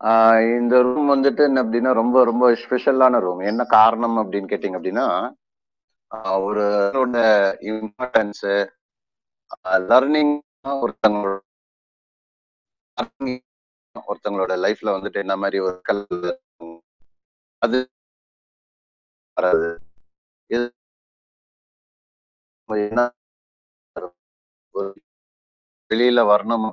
ஆஹ் இந்த ரூம் வந்துட்டு என்ன அப்படின்னா ரொம்ப ரொம்ப ஸ்பெஷலான ரூம் என்ன காரணம் அப்படின்னு கேட்டிங்க அப்படின்னா ஆஹ் ஒரு இம்பார்ட்டன்ஸ் லர்னிங் ஒருத்தங்களோட ஒருத்தங்களோட லைஃப்ல வந்துட்டு என்ன மாதிரி ஒரு கல் அது வராது இது என்ன ஒரு வெளியில வரணும்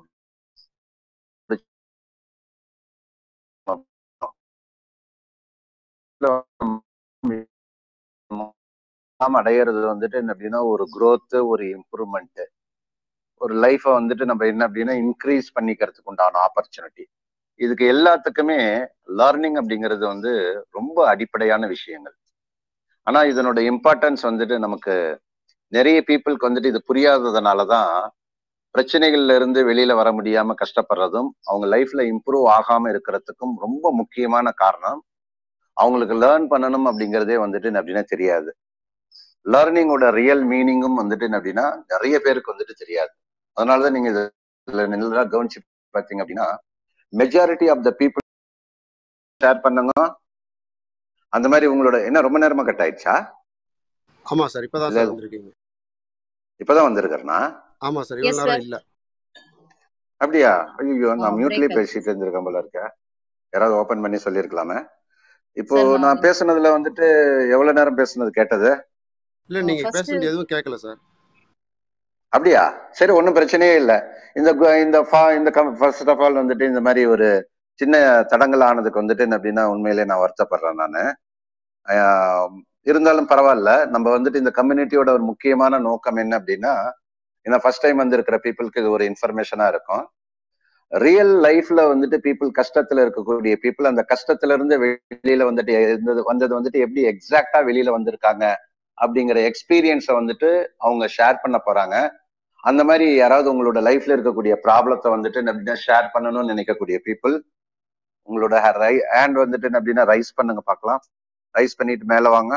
நாம் அடையிறது வந்துட்டு என்ன அப்படின்னா ஒரு growth ஒரு இம்ப்ரூவ்மெண்ட் ஒரு லைஃபை வந்துட்டு நம்ம என்ன அப்படின்னா இன்க்ரீஸ் பண்ணிக்கிறதுக்கு உண்டான ஆப்பர்ச்சுனிட்டி இதுக்கு எல்லாத்துக்குமே லேர்னிங் அப்படிங்கிறது வந்து ரொம்ப அடிப்படையான விஷயங்கள் ஆனா இதனோட இம்பார்ட்டன்ஸ் வந்துட்டு நமக்கு நிறைய பீப்புளுக்கு வந்துட்டு இது புரியாததுனால தான் பிரச்சனைகள்ல இருந்து வெளியில வர முடியாம கஷ்டப்படுறதும் அவங்க லைஃப்ல இம்ப்ரூவ் ஆகாம இருக்கிறதுக்கும் ரொம்ப முக்கியமான காரணம் அவங்களுக்கு லேர்ன் பண்ணணும் அப்படிங்கிறதே வந்துட்டு என்ன அப்படின்னா தெரியாது லேர்னிங்கோட ரியல் மீனிங்கும் வந்துட்டு என்ன அப்படின்னா நிறைய பேருக்கு வந்துட்டு தெரியாது அதனாலதான் நீங்க இதுல நல்லா கவனிச்சு பார்த்தீங்க அப்படின்னா majority of the people share பண்ணுங்க அந்த மாதிரி உங்களோட என்ன ரொம்ப நேரமா கட் ஆயிடுச்சா ஆமா சார் இப்பதான் இல்ல சார் வந்திருக்கீங்க இப்பதான் வந்திருக்கிறேனா ஆமா சார் Yes, இவ்வளவு sir. நேரம் இல்ல அப்படியா ஐயோ நான் Oh, மியூட்லயே break ஆச்சு. பேசிட்டு இருந்திருக்கேன் போல இருக்க யாராவது ஓபன் பண்ணி சொல்லியிருக்கலாமே இப்போ Sir, நான் நான் பேசுனதுல வந்துட்டு எவ்வளவு நேரம் பேசுனது கேட்டது இல்ல Oh, நீங்க first பேசுனது எதுவும் கேட்கல சார் அப்படியா சரி ஒன்றும் பிரச்சனையே இல்லை இந்த கு- இந்த ஃபா- இந்த ஃபர்ஸ்ட் ஆஃப் ஆல் வந்துட்டு இந்த மாதிரி ஒரு சின்ன தடங்கள் ஆனதுக்கு வந்துட்டு என்ன அப்படின்னா உண்மையிலே நான் வருத்தப்படுறேன் நான் இருந்தாலும் பரவாயில்ல நம்ம வந்துட்டு இந்த கம்யூனிட்டியோட ஒரு முக்கியமான நோக்கம் என்ன அப்படின்னா இந்த ஃபர்ஸ்ட் டைம் வந்திருக்கிற பீப்புளுக்கு இது ஒரு இன்ஃபர்மேஷனா இருக்கும் ரியல் லைஃப்ல வந்துட்டு பீப்புள் கஷ்டத்துல இருக்கக்கூடிய பீப்புள் அந்த கஷ்டத்துல இருந்து வெளியில வந்துட்டு இருந்தது வந்தது வந்துட்டு எப்படி எக்ஸாக்டா வெளியில வந்திருக்காங்க அப்படிங்கிற எக்ஸ்பீரியன்ஸை வந்துட்டு அவங்க ஷேர் பண்ண போறாங்க அந்த மாதிரி யாராவது உங்களோட லைஃப்ல இருக்கக்கூடிய ப்ராப்ளத்தை வந்துட்டு ஷேர் பண்ணணும்னு நினைக்கக்கூடிய பீப்புள் உங்களோட ஹேண்ட் வந்துட்டு என்ன அப்படின்னா ரைஸ் பண்ணுங்க பார்க்கலாம் ரைஸ் பண்ணிட்டு மேல வாங்க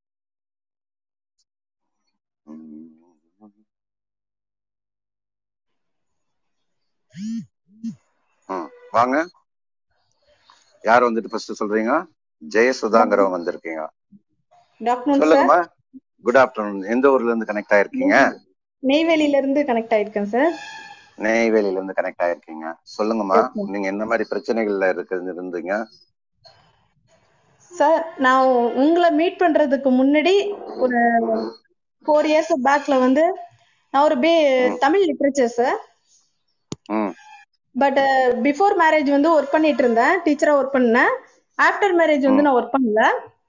ம், வாங்க யார் வந்துட்டு ஃபர்ஸ்ட் சொல்றீங்க ஜெயசுதாங்கிறவங்க வந்திருக்கீங்க குட் ஆஃப்டர்நூன் சார் சொல்லுங்கம்மா குட் ஆஃப்டர்நூன் எந்த ஊர்ல இருந்து கனெக்ட் ஆயிருக்கீங்க நெய்வேலியில இருந்து கனெக்ட் ஆயிருக்கேன் சார் நெய்வேலியில இருந்து கனெக்ட் ஆயிருக்கீங்க சொல்லுங்கம்மா Yes, sir. நீங்க என்ன மாதிரி பிரச்சனைகள்ல இருக்கு இருந்தீங்க சார் நான் உங்களை மீட் பண்றதுக்கு முன்னாடி ஒரு ஃபோர் இயர்ஸ் பேக்ல வந்து நான் ஒரு பே ம். Tamil literature sir hmm but before marriage வந்து ஒர்க் பண்ணிட்டு இருந்தேன் டீச்சரா ஒர்க் பண்ணேன் ஆஃப்டர் மேரேஜ் வந்து ம். நான் ஒர்க் பண்ணல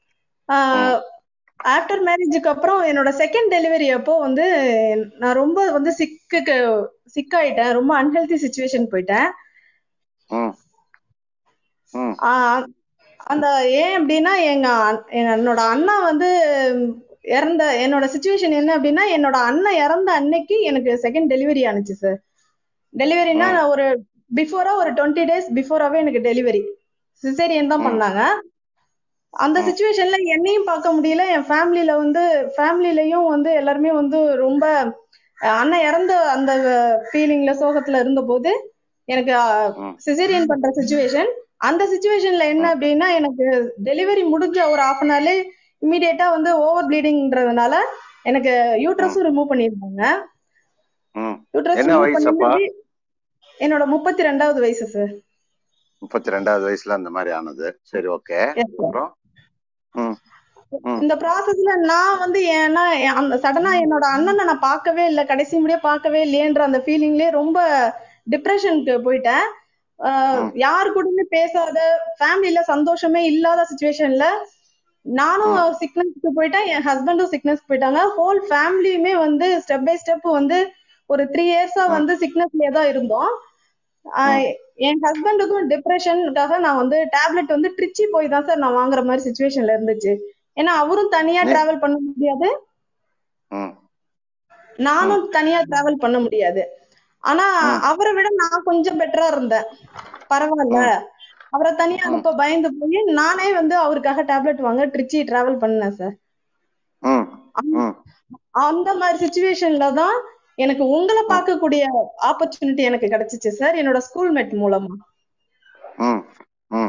ஆஃப்டர் மேரேஜுக்கு அப்புறம் என்னோட செகண்ட் டெலிவரி அப்போ வந்து நான் ரொம்ப வந்து சிக்குக்கு சிக் ஆயிட்டேன் ரொம்ப அன்ஹெல்தி சுச்சுவேஷன் போயிட்டேன் ம் ம் ஆஹ் அந்த ஏன் அப்படின்னா எங்க அண்- எங்க- என்னோட அண்ணா வந்து இறந்த என்னோட சுச்சுவேஷன் என்ன அப்படின்னா என்னோட அண்ணன் இறந்த அன்னைக்கு எனக்கு செகண்ட் டெலிவரி ஆனிச்சு சார் டெலிவரினா ம். ஒரு பிஃபோரா ஒரு டுவெண்ட்டி டேஸ் பிஃபோராவே எனக்கு டெலிவரி சிசேரியன் தான் ம். பண்ணாங்க அந்த ம். சுச்சுவேஷன்ல என்னையும் பார்க்க முடியல என் ஃபேமிலியில வந்து ஃபேமிலிலையும் வந்து எல்லாருமே வந்து ரொம்ப அஹ், அண்ணன் இறந்த அந்த ஃபீலிங்ல சோகத்துல இருந்த போது எனக்கு ம். சிசேரியன் பண்ற சுச்சுவேஷன் அந்த சுச்சுவேஷன்ல என்ன ம். அப்படின்னா எனக்கு டெலிவரி முடிஞ்ச ஒரு ஹாஃப் அன் ஹவர்லே இமீடியட்டா வந்து ஓவர் ப்ளீடிங்ன்றதுனால எனக்கு யூட்ரஸும் ரிமூவ் பண்ணிருந்தாங்க ம் யூட்ரஸ் என்ன ரிமூவ் வயசு அப்பா பண்ணி என்னோட முப்பத்தி ரெண்டாவது வயசு சார் முப்பத்தி ரெண்டாவது வயசுல அந்த மாதிரி ஆனது சரி ஓகே அப்புறம் ம் ம் இந்த ப்ராசஸ்ல நான் வந்து ஏன்னா என் அந்த சடனா என்னோட அண்ணனை நான் பார்க்கவே இல்லை கடைசி முடிய பார்க்கவே இல்லையன்ற அந்த ஃபீலிங்லயே ரொம்ப டிப்ரெஷனுக்கு போயிட்டேன் ஆஹ் ம். யாரு கூடயுமே பேசாத ஃபேமிலில சந்தோஷமே இல்லாத சுச்சுவேஷன்ல நானும் ம். சிக்னஸ்க்கு போயிட்டேன் என் ஹஸ்பண்டும் சிக்னஸ்க்கு போயிட்டாங்க ஹோல் ஃபேமிலியுமே வந்து ஸ்டெப் பை ஸ்டெப் வந்து ஒரு த்ரீ இயர்ஸா ம். வந்து சிக்னஸ்லயே தான் இருந்தோம் ஆஹ் என் ஹஸ்பண்டுக்கும் டிப்ரெஷனுக்காக நான் வந்து டேப்லெட் வந்து ட்ரிச்சி போய் தான் சார் நான் வாங்குற மாதிரி சுச்சுவேஷன்ல இருந்துச்சு ஏன்னா அவரும் தனியா நே- டிராவல் பண்ண முடியாது ம் நானும் தனியா டிராவல் பண்ண முடியாது ஆனா ம். அவரை விட நான் கொஞ்சம் பெட்டரா இருந்தேன் பரவாயில்ல ம். அவரை தனியா ம். அனுப்ப பயந்து போய் நானே வந்து அவருக்காக டேப்லெட் வாங்க ட்ரிச்சி டிராவல் பண்ணேன் சார் ம் ம் அந்த மாதிரி சுச்சுவேஷன்ல தான் எனக்கு உங்களை பார்க்கக்கூடிய ஆப்பர்ச்சுனிட்டி எனக்கு கிடைச்சிச்சு சார் என்னோட ஸ்கூல் மேட் மூலமா ம் ம்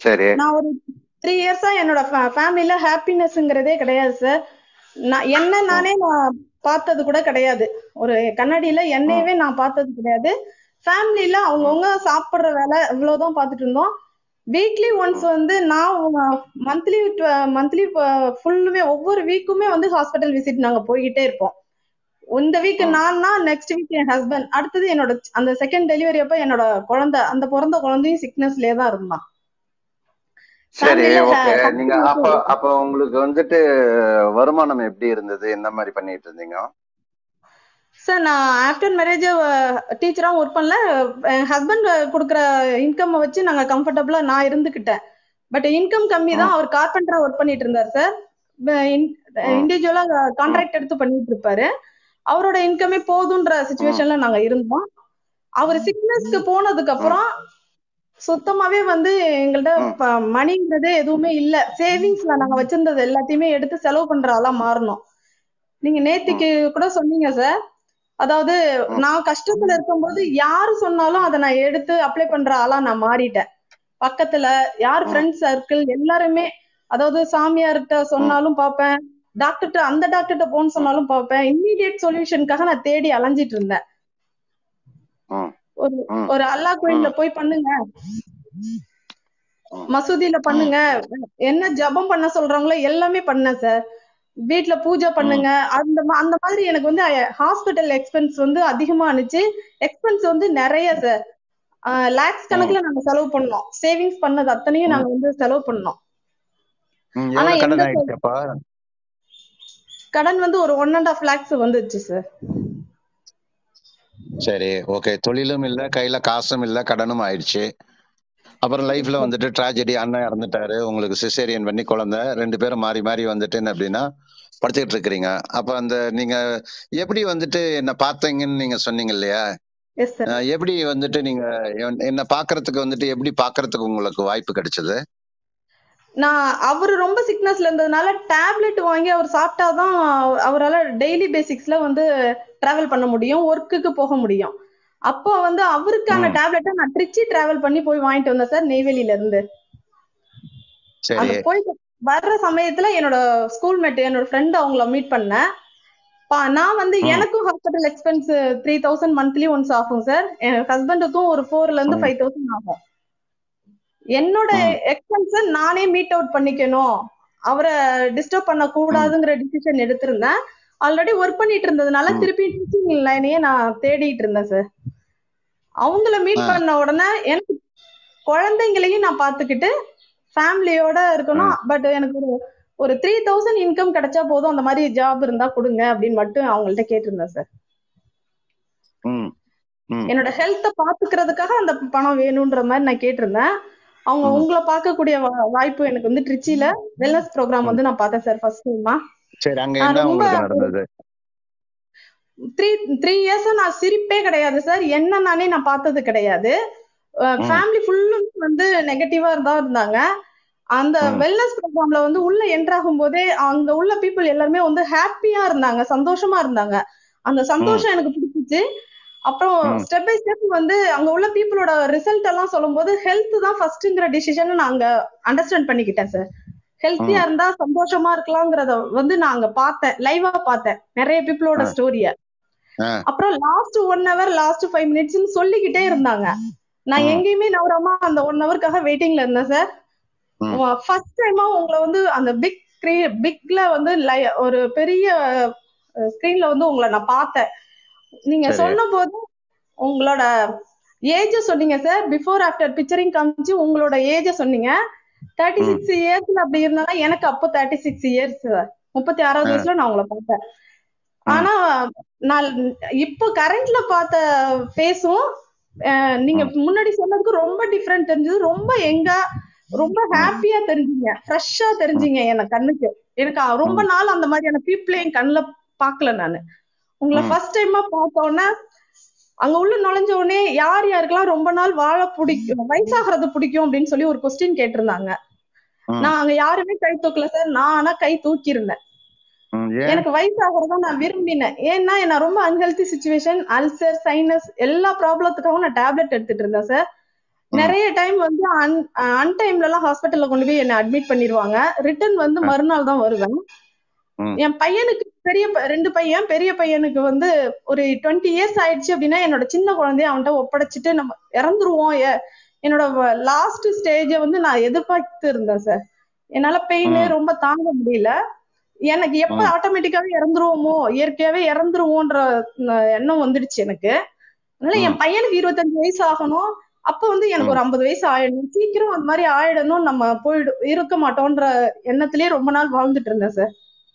சரி நான் ஒரு த்ரீ இயர்ஸா என்னோட ஃபேமிலில ஹாப்பினஸ்ங்கிறதே கிடையாது சார் நான் என்ன நானே நான் பார்த்தது கூட கிடையாது ஒரு கண்ணாடியில என்னையவே நான் பார்த்தது கிடையாது ஃபேமிலில அவங்கவுங்க சாப்பிடுற வேலை இவ்வளவுதான் பார்த்துட்டு இருந்தோம் வீக்லி ஒன்ஸ் வந்து நான் மந்த்லி மந்த்லி ஃபுல்லுமே ஒவ்வொரு வீக்குமே வந்து ஹாஸ்பிட்டல் விசிட் நாங்க போய்கிட்டே இருப்போம் இந்த வீக் நான்னா நெக்ஸ்ட் வீக் என் ஹஸ்பண்ட் அடுத்தது என்னோட அந்த செகண்ட் டெலிவரி அப்ப என்னோட குழந்தை அந்த பிறந்த குழந்தையும் சிக்னஸ்லயே தான் இருந்தான் சரி ஃபேமிலில ஓகே நீங்க அப்ப அப்ப உங்களுக்கு வந்துட்டு வருமானம் எப்படி இருந்தது என்ன மாதிரி பண்ணிட்டு இருந்தீங்க சார் நான் ஆஃப்டர் மேரேஜ் டீச்சராகவும் ஒர்க் பண்ணல என் ஹஸ்பண்ட் கொடுக்குற இன்கம் வச்சு நாங்கள் கம்ஃபர்டபுளாக நான் இருந்துக்கிட்டேன் பட் இன்கம் கம்மி தான் அவர் கார்பெண்டரா ஒர்க் பண்ணிட்டு இருந்தார் சார் இண்டிவிஜுவலா கான்ட்ராக்ட் எடுத்து பண்ணிட்டு இருப்பாரு அவரோட இன்கமே போதுன்ற சுச்சுவேஷன்ல நாங்க இருந்தோம் அவர் சிக்னஸ்க்கு போனதுக்கு அப்புறம் சுத்தமாவே வந்து எங்கள்ட்ட மணிங்கிறதே எதுவுமே இல்ல சேவிங்ஸ்ல நாங்க வச்சிருந்தது எல்லாத்தையுமே எடுத்து செலவு பண்ற ஆளா மாறணும் நீங்க நேத்திக்கு கூட சொன்னீங்க சார் அதாவது நான் கஷ்டத்துல இருக்கும்போது யாரு சொன்னாலும் அதை நான் எடுத்து அப்ளை பண்ற ஆளா நான் மாறிட்டேன் பக்கத்துல யார் ஃப்ரெண்ட்ஸ் சர்க்கிள் எல்லாருமே அதாவது சாமியார்கிட்ட சொன்னாலும் பார்ப்பேன் டாக்டர்கிட்ட அந்த டாக்டர்கிட்ட போன்னு சொன்னாலும் பார்ப்பேன் இம்மீடியட் சொல்யூஷனுக்காக நான் தேடி அலைஞ்சிட்டு இருந்தேன் ஒரு ஒரு அல்லா கோயில்ல போய் பண்ணுங்க மசூதியில பண்ணுங்க என்ன ஜபம் பண்ண சொல்றாங்களோ எல்லாமே பண்ணேன் சார் வீட்டுல பூஜை பண்ணுங்க அந்த அந்த மாதிரி எனக்கு வந்து ஹாஸ்பிட்டல் எக்ஸ்பென்ஸ் வந்து அதிகமா ஆனிச்சு எக்ஸ்பென்ஸ் வந்து நிறைய சார் லேக்ஸ் கணக்குல நாங்க செலவு பண்ணோம் சேவிங்ஸ் பண்ணது அத்தனையும் நாங்க வந்து செலவு பண்ணோம் ஆனா கடன் வந்து ஒரு ஒன் அண்ட் ஆஃப் லேக்ஸ் வந்துச்சு சார் சரி ஓகே தொழிலும் இல்ல கையில காசும் இல்ல கடனும் ஆயிடுச்சு அப்புறம் லைஃப்ல வந்துட்டு ட்ராஜடி அண்ணன் இறந்துட்டாரு உங்களுக்கு சிசேரியன் பண்ணி குழந்தை ரெண்டு பேரும் மாறி மாறி வந்துட்டு அப்படின்னா படுத்துக்கிட்டு இருக்கிறீங்க அப்ப அந்த நீங்க எப்படி வந்துட்டு என்ன பார்த்தீங்கன்னு நீங்க சொன்னீங்க இல்லையா எப்படி வந்துட்டு நீங்க என்ன பாக்குறதுக்கு வந்துட்டு எப்படி பாக்குறதுக்கு உங்களுக்கு வாய்ப்பு கிடைச்சது நான் அவரு ரொம்ப சிக்னஸ்ல இருந்ததுனால டேப்லெட் வாங்கி அவர் சாப்பிட்டாதான் அவரால் டெய்லி பேசிக்ஸ்ல வந்து டிராவல் பண்ண முடியும் ஒர்க்குக்கு போக முடியும் அப்போ வந்து அவருக்கான டேப்லெட்டை நான் ட்ரிச்சி டிராவல் பண்ணி போய் வாங்கிட்டு வந்தேன் சார் நெய்வேலியில இருந்து அந்த போய் வர்ற சமயத்துல என்னோட ஸ்கூல் மேட் என்னோட ஃப்ரெண்ட் அவங்கள மீட் பண்ணேன் நான் வந்து எனக்கும் hospital expense three thousand monthly once ஆகும் சார் என் ஹஸ்பண்டுக்கும் ஒரு ஃபோர்ல இருந்து ஃபைவ் தௌசண்ட் ஆகும் என்னோட எக்ஸ்பென்ஸ் நானே மீட் அவுட் பண்ணிக்கணும் அவரை டிஸ்டர்ப் பண்ண கூடாதுங்கிற டிசிஷன் எடுத்திருந்தேன் ஆல்ரெடி ஒர்க் பண்ணிட்டு இருந்ததுனால திருப்பி டீச்சிங் லைனையே நான் தேடிட்டு இருந்தேன் சார் அவங்கள மீட் பண்ண உடனே எனக்கு குழந்தைங்களையும் நான் பாத்துக்கிட்டு ஃபேமிலியோட இருக்கணும் பட் எனக்கு ஒரு ஒரு த்ரீ தௌசண்ட் இன்கம் கிடைச்சா போதும் அந்த மாதிரி ஜாப் இருந்தா கொடுங்க அப்படின்னு மட்டும் அவங்கள்ட்ட கேட்டிருந்தேன் சார் என்னோட ஹெல்த்த பாத்துக்கிறதுக்காக அந்த பணம் வேணும்ன்ற மாதிரி நான் கேட்டிருந்தேன் அவங்க உங்களை பார்க்கக்கூடிய வாய்ப்பு எனக்கு வந்து ட்ரிச்சில வெல்னஸ் ப்ரோக்ராம் வந்து நான் பார்த்தேன் சார் ஃபர்ஸ்ட் டைமா சரி அங்க என்ன உங்களுக்கு நடந்தது த்ரீ த்ரீ இயர்ஸ் நான் சிரிப்பே கிடையாது சார் என்ன நானே நான் பார்த்தது கிடையாது ஃபேமிலி ஃபுல்லும் வந்து நெகட்டிவா தான் இருந்தாங்க அந்த வெல்னஸ் ப்ரோக்ராம்ல வந்து உள்ள என்ட்ராகும் போதே அங்க உள்ள பீப்புள் எல்லாருமே வந்து ஹாப்பியா இருந்தாங்க சந்தோஷமா இருந்தாங்க அந்த சந்தோஷம் எனக்கு பிடிச்சிச்சு அப்புறம் ஸ்டெப் பை ஸ்டெப் வந்து அங்க உள்ள பீப்புளோட ரிசல்ட் எல்லாம் சொல்லும் போது ஹெல்த் தான் ஃபர்ஸ்ட்ங்கிற டிசிஷன் நான் அங்க அண்டர்ஸ்டாண்ட் பண்ணிக்கிட்டேன் சார் ஹெல்த்தியா இருந்தா சந்தோஷமா இருக்கலாங்கிறத வந்து நான் அங்க பார்த்தேன் லைவா பார்த்தேன் நிறைய பீப்புளோட ஸ்டோரிய அப்புறம் last one hour last five மினிட்ஸ்னு சொல்லிக்கிட்டே இருந்தாங்க நான் எங்கேயுமே நவராம அந்த ஒன் ஹவருக்காக வெயிட்டிங்ல இருந்தேன் சார் ஃபர்ஸ்ட் டைமா உங்களை வந்து அந்த பிக் பிக்ல வந்து ஒரு பெரிய ஸ்கிரீன்ல வந்து உங்களை நான் பார்த்தேன் நீங்க சொன்ன போது உங்களோட ஏஜ சொன்னீங்க சார் பிஃபோர் ஆஃப்டர் பிக்சரிங் காமிச்சு உங்களோட ஏஜ சொன்னீங்க தேர்ட்டி சிக்ஸ் இயர்ஸ்ல அப்படி இருந்தாலும் எனக்கு அப்போ தேர்ட்டி சிக்ஸ் இயர்ஸ் முப்பத்தி ஆறாவது வயசுல நான் உங்களை பார்த்தேன் ஆனா நான் இப்போ கரண்ட்ல பார்த்த ஃபேஸும் நீங்க முன்னாடி சொன்னதுக்கு ரொம்ப டிஃப்ரெண்ட் தெரிஞ்சது ரொம்ப எங்கா ரொம்ப ஹாப்பியா தெரிஞ்சீங்க ஃப்ரெஷ்ஷா தெரிஞ்சீங்க எனக்கு கண்ணுக்கு எனக்கு ரொம்ப நாள் அந்த மாதிரியான பீப்புளே என் கண்ணுல பாக்கல நானு உங்களை ஃபர்ஸ்ட் டைமா பார்த்த உடனே அங்க உள்ள நுழைஞ்ச உடனே யார் யாருக்கெல்லாம் ரொம்ப நாள் வாழ பிடிக்கும் வயசாகிறது பிடிக்கும் அப்படின்னு சொல்லி ஒரு கொஸ்டின் கேட்டிருந்தாங்க நான் அங்க யாருமே கை தூக்கல சார் நான் ஆனா கை தூக்கி இருந்தேன் எனக்கு வயசாகிறதா நான் விரும்பினேன் ஏன்னா நான் ரொம்ப அன்ஹெல்தி சுச்சுவேஷன் அல்சர் சைனஸ் எல்லா ப்ராப்ளத்துக்காகவும் நான் டேப்லெட் எடுத்துட்டு இருந்தேன் சார் நிறைய டைம் வந்து அன் அன்டைம்ல எல்லாம் ஹாஸ்பிட்டல்ல கொண்டு போய் என்ன அட்மிட் பண்ணிடுவாங்க ரிட்டர்ன் வந்து ஆ. மறுநாள் தான் வருவேன் ம். என் பையனுக்கு பெரிய ப- ரெண்டு பையன் பெரிய பையனுக்கு வந்து ஒரு டுவெண்ட்டி இயர்ஸ் ஆயிடுச்சு அப்படின்னா என்னோட சின்ன குழந்தைய அவன்கிட்ட ஒப்படைச்சிட்டு நம்ம இறந்துருவோம் எ- என்னோட லாஸ்ட் ஸ்டேஜ வந்து நான் எதிர்பார்த்து இருந்தேன் சார் என்னால பெயின் ம். ரொம்ப தாங்க முடியல எனக்கு எப்ப ம். ஆட்டோமேட்டிக்காவே இறந்துருவோமோ இயற்கையாவே இறந்துருவோன்ற ந- எண்ணம் வந்துடுச்சு எனக்கு அதனால ம். என் பையனுக்கு இருபத்தஞ்சு வயசு ஆகணும் அப்ப வந்து எனக்கு ம். ஒரு ஐம்பது வயசு ஆயிடணும் சீக்கிரம் அந்த மாதிரி ஆயிடணும் நம்ம போயிடு இருக்க மாட்டோம்ன்ற எண்ணத்திலேயே ரொம்ப நாள் வாழ்ந்துட்டு இருந்தேன் சார்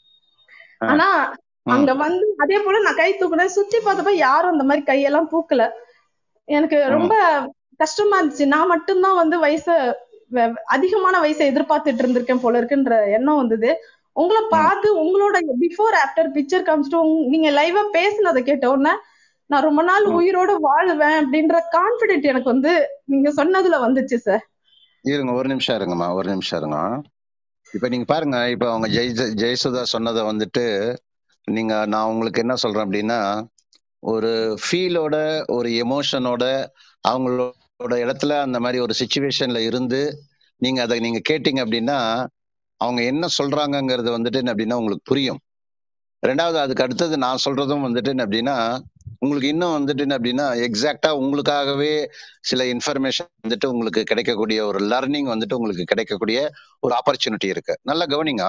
ஆ. ஆனா ம். அங்க வந்து அதே போல நான் கை தூக்குனேன் சுத்தி பார்த்தப்ப யாரும் அந்த மாதிரி கையெல்லாம் தூக்கல எனக்கு ம். ரொம்ப கஷ்டமா இருந்துச்சு நான் மட்டும்தான் வந்து வயச வ- அதிகமான வயசை எதிர்பார்த்துட்டு இருந்திருக்கேன் போல இருக்குன்ற எண்ணம் வந்தது உங்களை ம். பார்த்து உங்களோட பிஃபோர் ஆஃப்டர் பிக்சர் காமிச்சிட்டு உங்க- நீங்க லைவா பேசுனதை கேட்ட உடனே நான் ரொம்ப நாள் ம். உயிரோட வாழுவேன் அப்படின்ற கான்பிடென்ட் எனக்கு வந்து நீங்க சொன்னதுல வந்துச்சு சார் இருங்க ஒரு நிமிஷம் இருங்கம்மா ஒரு நிமிஷம் இருங்க இப்ப நீங்க பாருங்க இப்ப அவங்க ஜெய் ஜெயசுதா சொன்னதை வந்துட்டு நீங்க நான் உங்களுக்கு என்ன சொல்றேன் அப்படின்னா ஒரு ஃபீலோட ஒரு எமோஷனோட அவங்களோட இடத்துல அந்த மாதிரி ஒரு சுச்சுவேஷன்ல இருந்து நீங்க அதை நீங்க கேட்டீங்க அப்படின்னா அவங்க என்ன சொல்றாங்கங்கிறது வந்துட்டு என்ன அப்படின்னா உங்களுக்கு புரியும் ரெண்டாவது அதுக்கு அடுத்தது நான் சொல்றதும் வந்துட்டு என்ன அப்படின்னா உங்களுக்கு இன்னும் வந்துட்டு என்ன அப்படின்னா எக்ஸாக்டா உங்களுக்காகவே சில இன்ஃபர்மேஷன் வந்துட்டு உங்களுக்கு கிடைக்கக்கூடிய ஒரு லர்னிங் வந்துட்டு உங்களுக்கு கிடைக்கக்கூடிய ஒரு ஆப்பர்ச்சுனிட்டி இருக்கு நல்லா கவனிங்க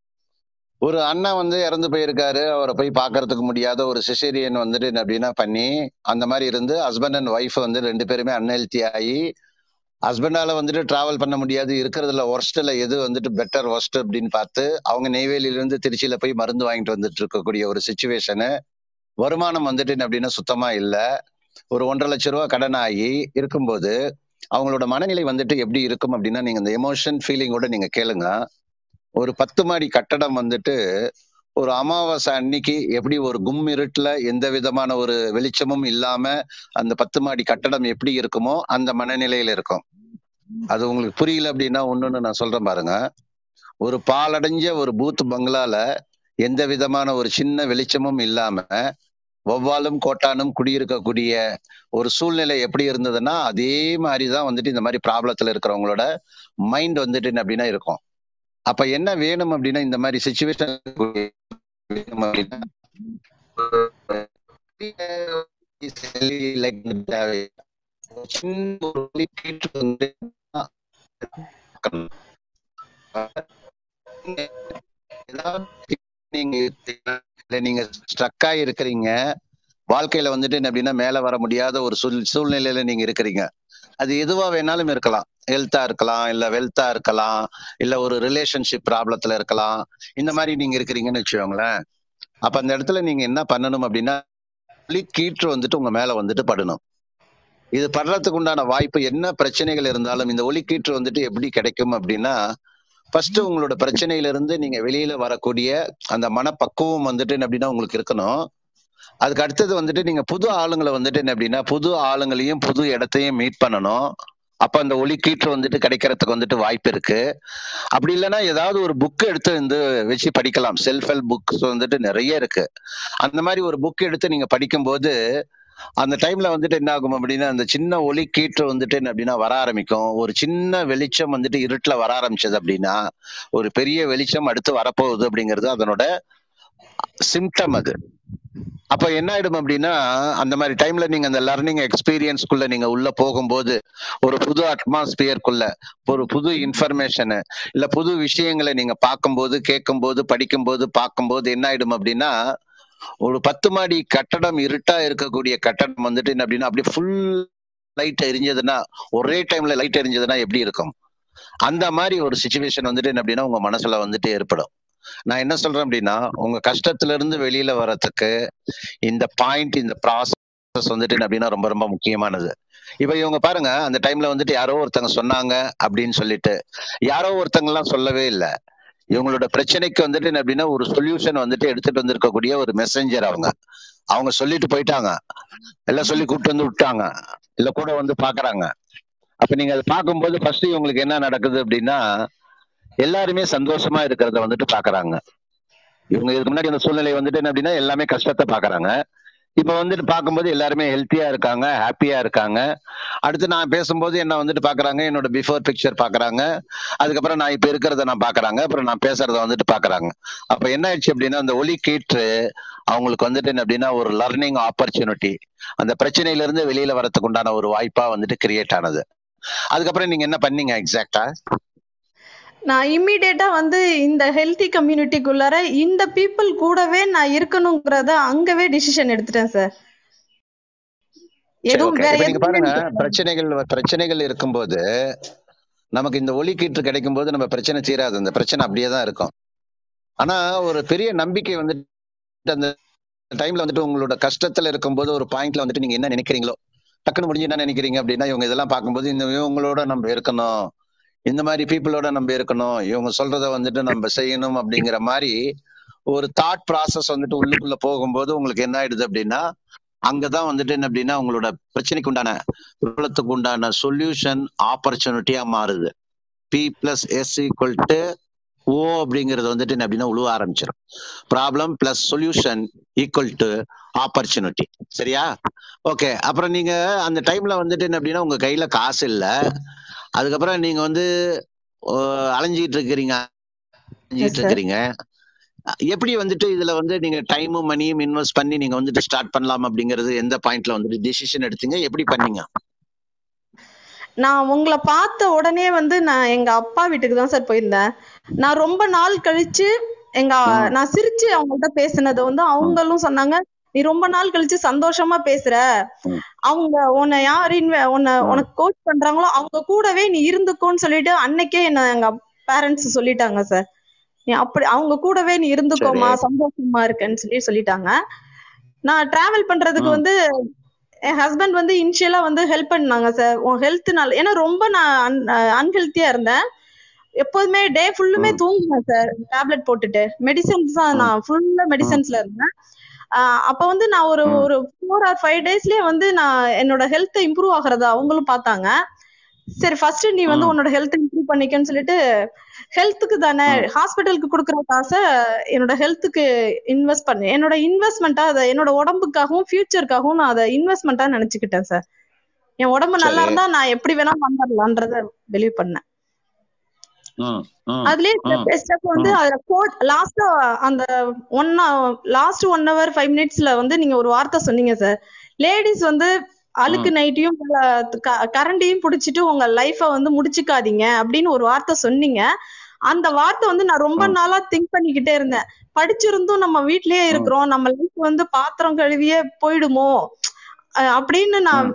ஒரு அண்ணன் வந்து இறந்து போயிருக்காரு அவரை போய் பார்க்கறதுக்கு முடியாத ஒரு சிசேரியன் வந்துட்டு என்ன அப்படின்னா பண்ணி அந்த மாதிரி இருந்து ஹஸ்பண்ட் அண்ட் ஒய்ஃப் வந்து ரெண்டு பேருமே அன்ஹெல்த்தி ஆகி ஹஸ்பண்டால வந்துட்டு டிராவல் பண்ண முடியாது இருக்கிறதுல ஒர்ஸ்ட்ல எது வந்துட்டு பெட்டர் ஒர்ஸ்ட் அப்படின்னு பார்த்து அவங்க நெய்வேலியில இருந்து திருச்சியில போய் மருந்து வாங்கிட்டு வந்துட்டு இருக்கக்கூடிய ஒரு சுச்சுவேஷனு வருமானம் வந்துட்டு என்ன அப்படின்னா சுத்தமா இல்ல ஒரு ஒன்றரை லட்ச ரூபா கடன் ஆகி இருக்கும்போது அவங்களோட மனநிலை வந்துட்டு எப்படி இருக்கும் அப்படின்னா நீங்க இந்த எமோஷன் ஃபீலிங்கோட நீங்க கேளுங்க ஒரு பத்து மாடி கட்டடம் வந்துட்டு ஒரு அமாவாசை அன்னைக்கு எப்படி ஒரு கும் இருட்டுல எந்த விதமான ஒரு வெளிச்சமும் இல்லாம அந்த பத்து மாடி கட்டடம் எப்படி இருக்குமோ அந்த மனநிலையில இருக்கும் அது உங்களுக்கு புரியல அப்படின்னா ஒண்ணுன்னு நான் சொல்றேன் பாருங்க ஒரு பாலடைஞ்ச ஒரு பூத் பங்களால எந்த விதமான ஒரு சின்ன வெளிச்சமும் இல்லாம வௌவாலும் கோட்டானும் குடியிருக்கக்கூடிய ஒரு சூழ்நிலை எப்படி இருந்ததுன்னா அதே மாதிரிதான் வந்துட்டு இந்த மாதிரி ப்ராப்ளத்துல இருக்கிறவங்களோட மைண்ட் வந்துட்டு என்ன அப்படின்னா இருக்கும் அப்ப என்ன வேணும் அப்படின்னா இந்த மாதிரி சுச்சுவேஷன் வேணும் அப்படின்னா like தேவை. ஒரு சின்ன ஒரு ஒலி கேட்டு வந்து ஏதாவது நீங்க இருக்கீங்களா? இல்ல நீங்க ஸ்ட்ரக் ஆகி இருக்கிறீங்க வாழ்க்கையில வந்துட்டு என்ன அப்படின்னா மேல வர முடியாத ஒரு சூழ் சூழ்நிலையில நீங்க இருக்கிறீங்க அது எதுவா வேணாலும் இருக்கலாம் ஹெல்த்தா இருக்கலாம் இல்ல வெல்த்தா இருக்கலாம் இல்ல ஒரு ரிலேஷன்ஷிப் ப்ராப்ளத்துல இருக்கலாம் இந்த மாதிரி நீங்க இருக்கிறீங்கன்னு வச்சுக்கோங்களேன் அப்ப அந்த இடத்துல நீங்க என்ன பண்ணணும் அப்படின்னா ஒளி கீற்று வந்துட்டு உங்க மேல வந்துட்டு படணும் இது படுறதுக்கு உண்டான வாய்ப்பு என்ன பிரச்சனைகள் இருந்தாலும் இந்த ஒளி கீற்று வந்துட்டு எப்படி கிடைக்கும் அப்படின்னா ஃபர்ஸ்ட் உங்களோட பிரச்சனையில இருந்து நீங்க வெளியில வரக்கூடிய அந்த மனப்பக்குவம் வந்துட்டு என்ன அப்படின்னா உங்களுக்கு இருக்கணும் அதுக்கு அடுத்தது வந்துட்டு நீங்க புது ஆளுங்களை வந்துட்டு என்ன அப்படின்னா புது ஆளுங்களையும் புது இடத்தையும் மீட் பண்ணணும் அப்ப அந்த ஒளி கீற்று வந்துட்டு கிடைக்கிறதுக்கு வந்துட்டு வாய்ப்பு இருக்கு அப்படி இல்லைன்னா ஏதாவது ஒரு புக் எடுத்து வந்து வச்சு படிக்கலாம் செல்ஃப் ஹெல்ப் புக்ஸ் வந்துட்டு நிறைய இருக்கு அந்த மாதிரி ஒரு புக் எடுத்து நீங்க படிக்கும்போது அந்த டைம்ல வந்துட்டு என்ன ஆகும் அப்படின்னா அந்த சின்ன ஒளி கீற்று வந்துட்டு என்ன அப்படின்னா வர ஆரம்பிக்கும் ஒரு சின்ன வெளிச்சம் வந்துட்டு இருட்டுல வர ஆரம்பிச்சது அப்படின்னா ஒரு பெரிய வெளிச்சம் அடுத்து வரப்போகுது அப்படிங்கிறது அதனோட சிம்டம் அது அப்ப என்ன ஆயிடும் அப்படின்னா அந்த மாதிரி டைம்ல நீங்க அந்த லர்னிங் எக்ஸ்பீரியன்ஸ்க்குள்ள நீங்க உள்ள போகும்போது ஒரு புது அட்மாஸ்பியர்க்குள்ள ஒரு புது இன்ஃபர்மேஷனு இல்ல புது விஷயங்களை நீங்க பார்க்கும்போது கேட்கும்போது படிக்கும்போது பார்க்கும்போது என்ன ஆயிடும் அப்படின்னா ஒரு பத்து மாடி கட்டடம் இருட்டா இருக்கக்கூடிய கட்டடம் வந்துட்டு என்ன அப்படின்னா அப்படியே ஃபுல் லைட் எரிஞ்சதுன்னா ஒரே டைம்ல லைட் எரிஞ்சதுன்னா எப்படி இருக்கும் அந்த மாதிரி ஒரு சுச்சுவேஷன் வந்துட்டு என்ன அப்படின்னா உங்க மனசுல வந்துட்டு ஏற்படும் நான் என்ன சொல்றேன் அப்படின்னா உங்க கஷ்டத்துல இருந்து வெளியில வர்றதுக்கு இந்த பாயிண்ட் இந்த ப்ராசஸ் வந்துட்டு என்ன அப்படின்னா ரொம்ப ரொம்ப முக்கியமானது இப்ப இவங்க பாருங்க அந்த டைம்ல வந்துட்டு யாரோ ஒருத்தங்க சொன்னாங்க அப்படின்னு சொல்லிட்டு யாரோ ஒருத்தங்க எல்லாம் சொல்லவே இல்லை இவங்களோட பிரச்சனைக்கு வந்துட்டு என்ன அப்படின்னா ஒரு சொல்யூஷன் வந்துட்டு எடுத்துட்டு வந்திருக்கக்கூடிய ஒரு மெசஞ்சர் அவங்க அவங்க சொல்லிட்டு போயிட்டாங்க எல்லாம் சொல்லி கூப்பிட்டு வந்து விட்டாங்க இல்ல கூட வந்து பாக்குறாங்க அப்ப நீங்க அதை பார்க்கும்போது ஃபர்ஸ்ட் இவங்களுக்கு என்ன நடக்குது அப்படின்னா எல்லாருமே சந்தோஷமா இருக்கிறத வந்துட்டு பாக்குறாங்க இவங்க இதுக்கு முன்னாடி அந்த சூழ்நிலை வந்துட்டு என்ன அப்படின்னா எல்லாமே கஷ்டத்தை பாக்குறாங்க இப்ப வந்துட்டு பார்க்கும்போது எல்லாருமே ஹெல்த்தியா இருக்காங்க ஹாப்பியா இருக்காங்க அடுத்து நான் பேசும்போது என்ன வந்துட்டு பாக்குறாங்க என்னோட பிஃபோர் பிக்சர் பாக்குறாங்க அதுக்கப்புறம் நான் இப்ப இருக்கிறத நான் பாக்குறாங்க அப்புறம் நான் பேசுறத வந்துட்டு பாக்குறாங்க அப்ப என்ன ஆயிடுச்சு அப்படின்னா அந்த ஒலி கீற்று அவங்களுக்கு வந்துட்டு என்ன அப்படின்னா ஒரு லர்னிங் ஆப்பர்ச்சுனிட்டி அந்த பிரச்சனையில இருந்து வெளியில வரதுக்கு உண்டான ஒரு வாய்ப்பா வந்துட்டு கிரியேட் ஆனது அதுக்கப்புறம் நீங்க என்ன பண்ணீங்க எக்ஸாக்டா நான் இம்மிடியேட்டா வந்து இந்த ஹெல்த்தி கம்யூனிட்டிக்குள்ளார இந்த பீப்புள் கூடவே நான் இருக்கணுங்கிறத அங்கவே டிசிஷன் எடுத்துட்டேன் சார் சரி எதுவும் ஓகே வேற இப்ப நீங்க எதுவுமே பாருங்க எனக்கு பிரச்சனைகள் பிரச்சனைகள் இருக்கும்போது நமக்கு இந்த ஒலி கீற்று கிடைக்கும் போது நம்ம பிரச்சனை தீராது அந்த பிரச்சனை அப்படியே தான் இருக்கும் ஆனா ஒரு பெரிய நம்பிக்கை வந்துட்டு அந்த டைம்ல வந்துட்டு உங்களோட கஷ்டத்துல இருக்கும்போது ஒரு பாயிண்ட்ல வந்துட்டு நீங்க என்ன நினைக்கிறீங்களோ டக்குன்னு முடிஞ்சு என்ன நினைக்கிறீங்க அப்படின்னா இவங்க இதெல்லாம் பார்க்கும்போது இந்த இவங்களோட நம்ம இருக்கணும் இந்த மாதிரி பீப்புளோட நம்ம இருக்கணும் இவங்க சொல்றத வந்துட்டு நம்ம செய்யணும் அப்படிங்கிற மாதிரி ஒரு தாட் ப்ராசஸ் வந்துட்டு உள்ளுக்குள்ள போகும்போது உங்களுக்கு என்ன ஆயிடுது அப்படின்னா அங்கதான் வந்துட்டு என்ன அப்படின்னா உங்களோட பிரச்சனைக்கு உண்டான ப்ராப்ளத்துக்கு உண்டான சொல்யூஷன் ஆப்பர்ச்சுனிட்டியா மாறுது P plus S equal to O அப்படிங்கிறது வந்துட்டு என்ன அப்படின்னா உழுவ ஆரம்பிச்சிடும் problem plus solution equal to opportunity சரியா ஓகே அப்புறம் நீங்க அந்த டைம்ல வந்துட்டு என்ன அப்படின்னா உங்க கையில காசு இல்ல அதுக்கப்புறம் நீங்க வந்து அஹ், அலைஞ்சிட்டு இருக்கிறீங்க Yes, அலைஞ்சிட்டு sir. இருக்கிறீங்க எப்படி வந்துட்டு இதுல வந்து நீங்க டைமும் மணியும் இன்வெஸ்ட் பண்ணி நீங்க வந்துட்டு ஸ்டார்ட் பண்ணலாம் அப்படிங்கிறது எந்த பாயிண்ட்ல வந்துட்டு டிசிஷன் எடுத்தீங்க எப்படி பண்ணீங்க நான் உங்களை பார்த்த உடனே வந்து நான் எங்க அப்பா வீட்டுக்கு தான் சார் போயிருந்தேன் நான் ரொம்ப நாள் கழிச்சு எங்க ம். நான் சிரிச்சு அவங்கள்ட்ட பேசினதை வந்து அவங்களும் சொன்னாங்க நீ ரொம்ப நாள் கழிச்சு சந்தோஷமா பேசுற ம். அவங்க உன்னை யார் inv- உன்னை ம். உனக்கு கோச் பண்றாங்களோ அவங்க கூடவே நீ இருந்துக்கோன்னு சொல்லிட்டு அன்னைக்கே என்ன எங்க பேரண்ட்ஸ் சொல்லிட்டாங்க சார் நீ அப்படி அவங்க கூடவே நீ இருந்துக்கோமா சந்தோஷமா இருக்கேன்னு சொல்லி சொல்லிட்டாங்க நான் டிராவல் பண்றதுக்கு ம். வந்து என் ஹஸ்பண்ட் வந்து இனிஷியலா வந்து ஹெல்ப் பண்ணாங்க சார் உன் ஹெல்த்னால ஏன்னா ரொம்ப நான் அன்ஹெல்த்தியா இருந்தேன் எப்போதுமே டே ஃபுல்லுமே ம். தூங்குவேன் சார் டேப்லெட் போட்டுட்டு மெடிசன்ஸ் தான் ம். நான் ஃபுல்லா மெடிசன்ஸ்ல இருந்தேன் ஆஹ் அப்ப வந்து நான் ஒரு ம். ஒரு ஃபோர் ஆர் ஃபைவ் டேஸ்லயே வந்து நான் என்னோட ஹெல்த் இம்ப்ரூவ் ஆகுறத அவங்களும் பார்த்தாங்க சரி ஃபர்ஸ்ட் நீ வந்து ம். உன்னோட ஹெல்த் இம்ப்ரூவ் பண்ணிக்கன்னு சொல்லிட்டு ஹெல்த்துக்கு தானே ம். ஹாஸ்பிட்டலுக்கு கொடுக்குற காசை என்னோட ஹெல்த்துக்கு இன்வெஸ்ட் பண்ணேன் என்னோட இன்வெஸ்ட்மெண்ட்டா அதை என்னோட உடம்புக்காகவும் ஃபியூச்சருக்காகவும் நான் அதை இன்வெஸ்ட்மெண்ட்டா நினைச்சுக்கிட்டேன் சார் என் உடம்பு நல்லா சரி. இருந்தா நான் எப்படி வேணா வந்துடலான்றத பிலீவ் பண்ணேன் ம். ம். அதுலயே ம். ஸ்டெப் பை ஸ்டெப் வந்து ம். அதுல கோட் லாஸ்டா அந்த one last one hour five மினிட்ஸ்ல வந்து நீங்க ஒரு வார்த்தை சொன்னீங்க சார் லேடிஸ் வந்து அழுக்கு நைட்டியும் கரண்டியும் புடிச்சிட்டு உங்க லைஃப வந்து முடிச்சுக்காதீங்க அப்படின்னு ஒரு வார்த்தை சொன்னீங்க அந்த வார்த்தை வந்து நான் ரொம்ப ம். நாளா திங்க் பண்ணிக்கிட்டே இருந்தேன் படிச்சிருந்தும் நம்ம வீட்லயே இருக்கிறோம் நம்ம லைஃப் வந்து பாத்திரம் கழுவியே போயிடுமோ அஹ் அப்படின்னு நான்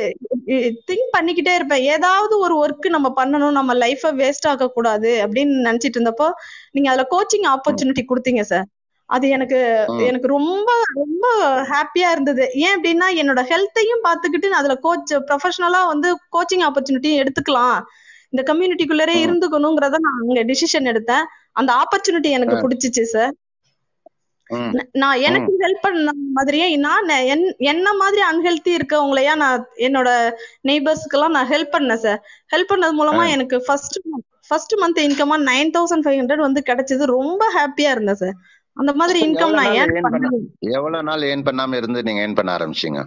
திங்க் பண்ணிக்கிட்டே இருப்பேன் ஏதாவது ஒரு ஒர்க் நம்ம பண்ணணும் நம்ம லைஃப வேஸ்ட் ஆக கூடாது அப்படின்னு நினைச்சிட்டு இருந்தப்போ நீங்க அதுல கோச்சிங் ஆப்பர்ச்சுனிட்டி கொடுத்தீங்க சார் அது எனக்கு ம். எனக்கு ரொம்ப ரொம்ப ஹாப்பியா இருந்தது ஏன் அப்படின்னா என்னோட ஹெல்த்தையும் பார்த்துக்கிட்டு நான் அதுல கோச் ப்ரொஃபஷனலா வந்து கோச்சிங் ஆப்பர்ச்சுனிட்டியும் எடுத்துக்கலாம் இந்த கம்யூனிட்டிக்குள்ளரே ம். இருந்துக்கணுங்கிறத நான் அங்க டிசிஷன் எடுத்தேன் அந்த ஆப்பர்ச்சுனிட்டி எனக்கு ஆ. பிடிச்சிச்சு சார் ம். நான் எனக்கு ஹெல்ப் பண்ண மாதிரியே நான் என்- என்ன மாதிரி அன்ஹெல்த்தி இருக்கவங்களையா நான் என்னோட நெய்பர்ஸ்க்கெல்லாம் நான் ஹெல்ப் பண்ணேன் சார் ஹெல்ப் பண்ணது மூலமா ஆ. எனக்கு ஃபர்ஸ்ட் ஃபர்ஸ்ட் மந்த் இன்கமா நைன் தௌசண்ட் ஃபைவ் ஹண்ட்ரட் வந்து கிடைச்சது ரொம்ப ஹாப்பியா இருந்தேன் சார் அந்த மாதிரி அப்ப இன்கம் எவ்வளவு நான் நாள் ஏன் earn பண்ண- பண்ணேன் எவ்வளவு நாள் ஏன் பண்ணாம இருந்து நீங்க ஏன் பண்ண ஆரம்பிச்சீங்க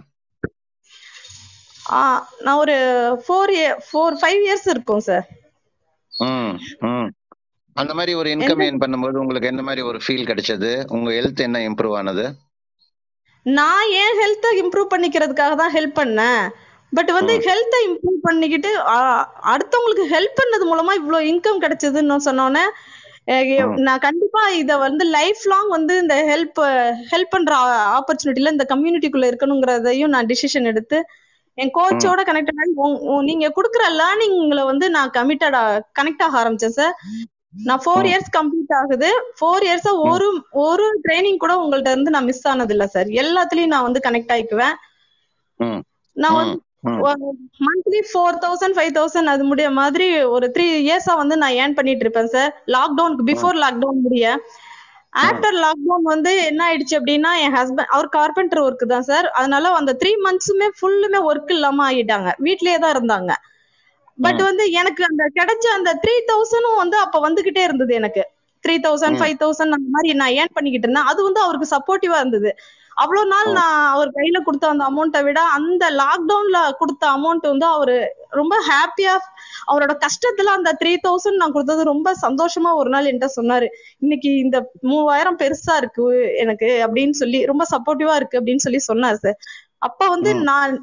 நான் ஒரு ஃபோர் ஃபோர் ஃபைவ் இயர்ஸ் இருக்கும் சார் ம். ம். அந்த மாதிரி ஒரு இன்கம் ஏன் பண்ணும்போது உங்களுக்கு என்ன மாதிரி ஒரு ஃபீல் கிடைச்சது உங்க ஹெல்த் என்ன இம்ப்ரூவ் ஆனது நான் ஏன் ஹெல்த்தை இம்ப்ரூவ் பண்ணிக்கிறதுக்காக தான் ஹெல்ப் பண்ணேன் பட் வந்து ம். ஹெல்த்தை இம்ப்ரூவ் பண்ணிக்கிட்டு ஆ, அடுத்தவங்களுக்கு ஹெல்ப் பண்ணது மூலமா இவ்ளோ இன்கம் கிடைச்சதுன்னு சொன்னோன்னே அஹ் எ- ம். நான் கண்டிப்பா இத வந்து லைஃப் லாங் வந்து இந்த ஹெல்ப் ஹெல்ப் பண்ற ஆப்பர்ச்சுனிட்டில இந்த கம்யூனிட்டிக்குள்ள இருக்கணுங்கிறதையும் நான் டிசிஷன் எடுத்து என் கோச்சோட கனெக்ட் ஆகி உங்க- உங்க- நீங்க கொடுக்குற லேர்னிங்ல வந்து நான் கமிட்டட் கனெக்ட் ஆக ஆரம்பிச்சேன் சார் நான் ஃபோர் ம். இயர்ஸ் கம்ப்ளீட் ஆகுது ஃபோர் இயர்ஸா ஒரு ஒரு ட்ரைனிங் கூட உங்கள்ட்ட இருந்து நான் மிஸ் ஆனது இல்ல சார் எல்லாத்துலயும் நான் வந்து கனெக்ட் ஆயிக்குவேன் ம். நான் ம். வந்து ம். Monthly four thousand five thousand அது முடிய மாதிரி ஒரு த்ரீ இயர்ஸா வந்து நான் ஏர்ன் பண்ணிட்டு இருப்பேன் சார் லாக்டவுனுக்கு பிஃபோர் லாக்டவுன் முடிய ஆஃப்டர் லாக்டவுன் வந்து என்ன ஆயிடுச்சு அப்படின்னா என் ஹஸ்பண்ட் அவர் கார்பெண்டர் ஒர்க் தான் சார் அதனால அந்த த்ரீ மந்த்ஸுமே ஃபுல்லுமே ஒர்க் இல்லாம ஆயிட்டாங்க வீட்லயே தான் இருந்தாங்க பட் ம். வந்து எனக்கு அந்த கிடைச்ச அந்த த்ரீ தௌசண்டும் வந்து அப்ப வந்துகிட்டே இருந்தது எனக்கு த்ரீ தௌசண்ட் ம். ஃபைவ் தௌசண்ட் அந்த மாதிரி நான் ஏர்ன் பண்ணிக்கிட்டு இருந்தேன் அது வந்து அவருக்கு சப்போர்ட்டிவா இருந்தது அவ்வளவு நாள் ம். நான் அவர் கையில கொடுத்த அந்த அமௌண்ட்டை விட அந்த லாக்டவுன்ல கொடுத்த அமௌண்ட் வந்து அவரு ரொம்ப ஹாப்பியா அவரோட கஷ்டத்துல அந்த த்ரீ தௌசண்ட் நான் கொடுத்தது ரொம்ப சந்தோஷமா ஒரு நாள் என்கிட்ட சொன்னாரு இன்னைக்கு இந்த மூவாயிரம் பெருசா இருக்கு எனக்கு அப்படின்னு சொல்லி ரொம்ப சப்போர்ட்டிவா இருக்கு அப்படின்னு சொல்லி சொன்னார் சார் அப்ப வந்து ம். நான்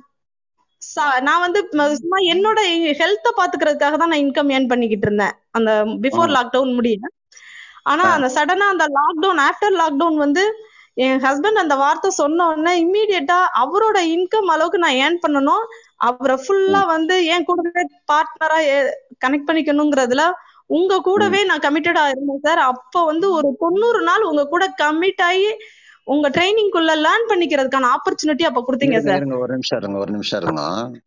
ச- நான் வந்து ம- சும்மா என்னோட ஹெல்த்த பாத்துக்கிறதுக்காக தான் நான் இன்கம் ஏர்ன் பண்ணிக்கிட்டு இருந்தேன் அந்த பிஃபோர் ம். லாக்டவுன் முடியல ஆனா ஆ. அந்த சடனா அந்த லாக்டவுன் ஆஃப்டர் லாக்டவுன் வந்து என் ஹஸ்பண்ட் அந்த வார்த்தை சொன்ன உடனே இம்மீடியட்டா அவரோட இன்கம் அளவுக்கு நான் ஏர்ன் பண்ணணும் அவரை ஃபுல்லா வந்து என் கூடவே பார்ட்னரா கனெக்ட் பண்ணிக்கணுங்கிறதுல உங்க கூடவே நான் கமிட்டடா இருந்தேன் சார் அப்ப வந்து ஒரு தொண்ணூறு நாள் உங்க கூட கமிட் ஆகி உங்க ட்ரைனிங்குள்ள லேர்ன் பண்ணிக்கிறதுக்கான ஆப்பர்ச்சுனிட்டி அப்ப கொடுத்தீங்க இருங்க சார் இருங்க ஒரு நிமிஷம் இருங்க ஒரு நிமிஷம் இருங்க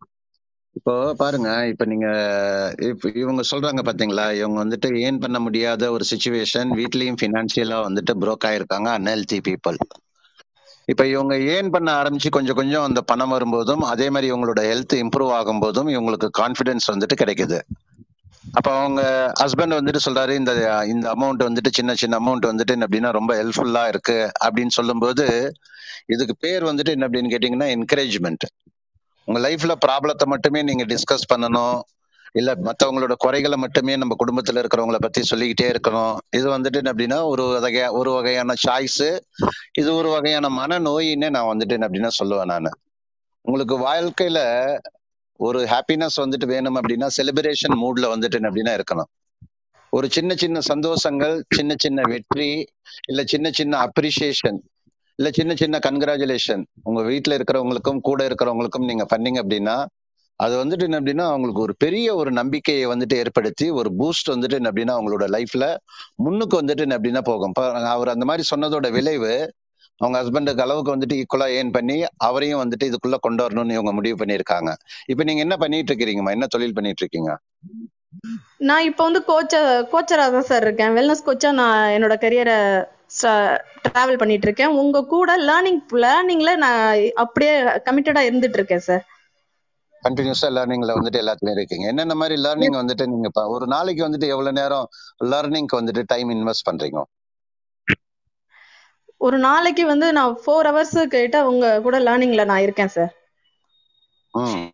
இப்போ பாருங்க இப்ப நீங்க இப்ப இவங்க சொல்றாங்க பாத்தீங்களா இவங்க வந்துட்டு ஏன் பண்ண முடியாத ஒரு சுச்சுவேஷன் வீட்லயும் பினான்சியலா வந்துட்டு broke ஆயிருக்காங்க அன்ஹெல்தி பீப்புள் இப்ப இவங்க ஏன் பண்ண ஆரம்பிச்சு கொஞ்சம் கொஞ்சம் அந்த பணம் வரும்போதும் அதே மாதிரி இவங்களோட ஹெல்த் இம்ப்ரூவ் ஆகும்போதும் இவங்களுக்கு கான்ஃபிடன்ஸ் வந்துட்டு கிடைக்குது அப்ப அவங்க ஹஸ்பண்ட் வந்துட்டு சொல்றாரு இந்த இந்த அமௌண்ட் வந்துட்டு சின்ன சின்ன அமௌண்ட் வந்துட்டு என்ன அப்படின்னா ரொம்ப ஹெல்ப்ஃபுல்லா இருக்கு அப்படின்னு சொல்லும்போது இதுக்கு பேர் வந்துட்டு என்ன அப்படின்னு கேட்டீங்கன்னா என்கரேஜ்மெண்ட் உங்க லைஃப்ல ப்ராப்ளத்தை மட்டுமே நீங்க டிஸ்கஸ் பண்ணணும் இல்ல மத்தவங்களோட குறைகளை மட்டுமே நம்ம குடும்பத்துல இருக்கிறவங்கள பத்தி சொல்லிக்கிட்டே இருக்கணும் இது வந்துட்டு என்ன அப்படின்னா ஒரு வகையா ஒரு வகையான சாய்ஸ் இது ஒரு வகையான மனநோயின்னு நான் வந்துட்டு என்ன அப்படின்னா சொல்லுவேன் நான் உங்களுக்கு வாழ்க்கையில ஒரு ஹாப்பினஸ் வந்துட்டு வேணும் அப்படின்னா செலிப்ரேஷன் மூட்ல வந்துட்டு என்ன அப்படின்னா இருக்கணும் ஒரு சின்ன சின்ன சந்தோஷங்கள் சின்ன சின்ன வெற்றி இல்ல சின்ன சின்ன அப்ரிசியேஷன் இல்ல சின்ன சின்ன கன்கிராச்சுலேஷன் உங்க வீட்ல இருக்கிறவங்களுக்கும் கூட இருக்கிறவங்களுக்கும் நீங்க பண்ணீங்க அப்படின்னா அது வந்துட்டு என்ன அப்படின்னா அவங்களுக்கு ஒரு பெரிய ஒரு நம்பிக்கையை வந்துட்டு ஏற்படுத்தி ஒரு பூஸ்ட் வந்துட்டு என்ன அப்படின்னா அவங்களோட லைஃப்ல முன்னுக்கு வந்துட்டு என்ன அப்படின்னா போகும் இப்ப அவர் அந்த மாதிரி சொன்னதோட விளைவு அவங்க ஹஸ்பண்டுக்கு அளவுக்கு வந்துட்டு ஈக்குவலா ஏன் பண்ணி அவரையும் வந்துட்டு இதுக்குள்ள கொண்டு வரணும்னு இவங்க முடிவு பண்ணியிருக்காங்க இப்ப நீங்க என்ன பண்ணிட்டு இருக்கிறீங்கம்மா என்ன தொழில் பண்ணிட்டு இருக்கீங்க நான் இப்போ வந்து கோச்ச கோச்சரா தான் சார் இருக்கேன் வெல்னஸ் கோச்சா நான் என்னோட கரியரை டிராவல் பண்ணிட்டு இருக்கேன் உங்க கூட லேர்னிங் லேர்னிங்ல நான் அப்படியே கமிட்டடா இருந்துட்டு இருக்கேன் சார் கண்டினியூஸா லேர்னிங்ல வந்துட்டு எல்லாத்துலயும் இருக்கீங்க என்னென்ன மாதிரி லேர்னிங் வந்துட்டு நீங்க இப்ப ஒரு நாளைக்கு வந்துட்டு எவ்வளவு நேரம் லேர்னிங்க்கு வந்துட்டு டைம் இன்வெஸ்ட் பண்றீங்க ஒரு நாளைக்கு வந்து நான் ஃபோர் ஹவர்ஸ் கிட்ட உங்க கூட லேர்னிங்ல நான் இருக்கேன் சார் ம்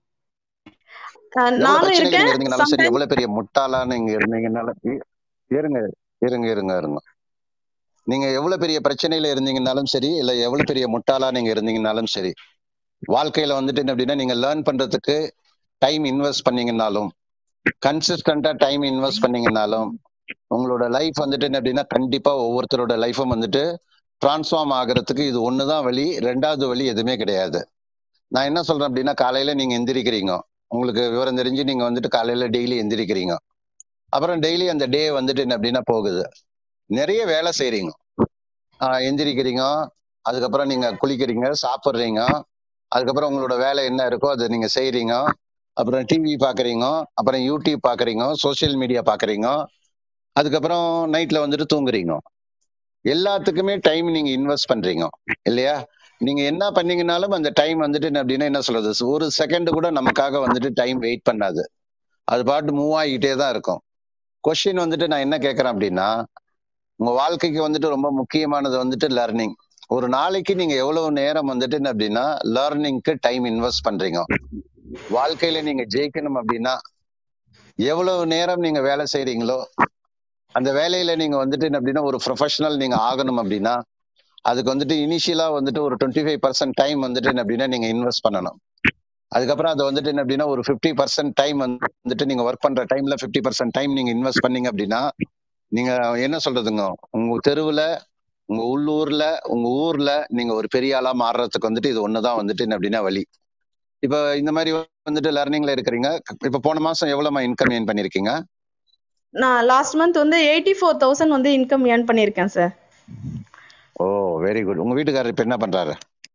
அஹ் எவ்வளவு நானும் பிரச்சனைகள் இருக்கேன் நீங்க இருந்தீங்கனாலும் சரி சம்டைம்ஸ் எவ்வளவு பெரிய முட்டாளா நீங்க இருந்தீங்கனாலும் இ- இருங்க இருங்க இருங்க இருங்க நீங்க எவ்வளவு பெரிய பிரச்சனையில இருந்தீங்கனாலும் சரி இல்ல எவ்வளவு பெரிய முட்டாளா நீங்க இருந்தீங்கனாலும் சரி வாழ்க்கையில வந்துட்டு என்ன அப்படின்னா நீங்க லேர்ன் பண்றதுக்கு டைம் இன்வெஸ்ட் பண்ணீங்கனாலும் கன்சிஸ்டண்டா டைம் இன்வெஸ்ட் பண்ணீங்கனாலும் உங்களோட லைஃப் வந்துட்டு என்ன அப்படின்னா கண்டிப்பா ஒவ்வொருத்தரோட லைஃபும் வந்துட்டு டிரான்ஸ்ஃபார்ம் ஆகுறதுக்கு இது ஒண்ணுதான் வழி ரெண்டாவது வழி எதுவுமே கிடையாது நான் என்ன சொல்றேன் அப்படின்னா காலையில நீங்க எந்திரிக்கிறீங்க உங்களுக்கு விவரம் தெரிஞ்சு நீங்க வந்துட்டு காலையில டெய்லி எந்திரிக்கிறீங்க அப்புறம் டெய்லி அந்த டே வந்துட்டு என்ன அப்படின்னா போகுது நிறைய வேலை செய்றீங்க ஆஹ் எந்திரிக்கிறீங்க அதுக்கப்புறம் நீங்க குளிக்கிறீங்க சாப்பிட்றீங்க அதுக்கப்புறம் உங்களோட வேலை என்ன இருக்கோ அதை நீங்க செய்றீங்க அப்புறம் டிவி பாக்குறீங்க அப்புறம் யூடியூப் பாக்குறீங்க சோஷியல் மீடியா பாக்குறீங்க அதுக்கப்புறம் நைட்ல வந்துட்டு தூங்குறீங்க எல்லாத்துக்குமே டைம் நீங்க இன்வெஸ்ட் பண்றீங்க இல்லையா நீங்க என்ன பண்ணீங்கனாலும் அந்த டைம் வந்துட்டு என்ன அப்படின்னா என்ன சொல்றது ஒரு செகண்ட் கூட நமக்காக வந்துட்டு டைம் வெயிட் பண்ணாது அது பாட்டு மூவ் ஆகிட்டே தான் இருக்கும் கொஸ்டின் வந்துட்டு நான் என்ன கேட்கறேன் அப்படின்னா உங்க வாழ்க்கைக்கு வந்துட்டு ரொம்ப முக்கியமானது வந்துட்டு லேர்னிங் ஒரு நாளைக்கு நீங்க எவ்வளவு நேரம் வந்துட்டு என்ன அப்படின்னா லேர்னிங்க்கு டைம் இன்வெஸ்ட் பண்றீங்க வாழ்க்கையில நீங்க ஜெயிக்கணும் அப்படின்னா எவ்வளவு நேரம் நீங்க வேலை செய்றீங்களோ அந்த வேலையில நீங்க வந்துட்டு என்ன அப்படின்னா ஒரு ப்ரொஃபஷனல் நீங்க ஆகணும் அப்படின்னா அதுக்கு வந்துட்டு இனிஷியலா வந்துட்டு ஒரு டுவெண்ட்டி ஃபைவ் பர்சன்ட் டைம் வந்துட்டு என்ன அப்படின்னா நீங்க இன்வெஸ்ட் பண்ணணும் அதுக்கப்புறம் அது வந்துட்டு என்ன அப்படின்னா ஒரு ஃபிஃப்டி பர்சன்ட் டைம் வந்துட்டு நீங்க ஒர்க் பண்ற டைம்ல ஃபிஃப்டி பர்சன்ட் டைம் நீங்க இன்வெஸ்ட் பண்ணீங்க அப்படின்னா நீங்க என்ன சொல்றதுங்க உங்க தெருவுல உங்க உள்ளூர்ல உங்க ஊர்ல நீங்க ஒரு பெரிய ஆளா மாறுறதுக்கு வந்துட்டு இது ஒண்ணுதான் வந்துட்டு என்ன அப்படின்னா வழி இப்ப இந்த மாதிரி வந்துட்டு லேர்னிங்ல இருக்கிறீங்க இப்ப போன மாசம் எவ்வளவு இன்கம் ஏன் பண்ணிருக்கீங்க நான் லாஸ்ட் மந்த் வந்து எயிட்டி ஃபோர் தௌசண்ட் வந்து இன்கம் ஏர்ன் பண்ணியிருக்கேன் சார் ஓ வெரி குட் உங்க வீட்டுக்காரர் இப்ப என்ன பண்றாரு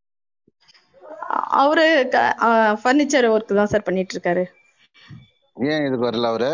அவரு ஃபர்னிச்சர் ஒர்க் தான் சார் பண்ணிட்டு இருக்காரு ஏன் இதுக்கு வரல அவரு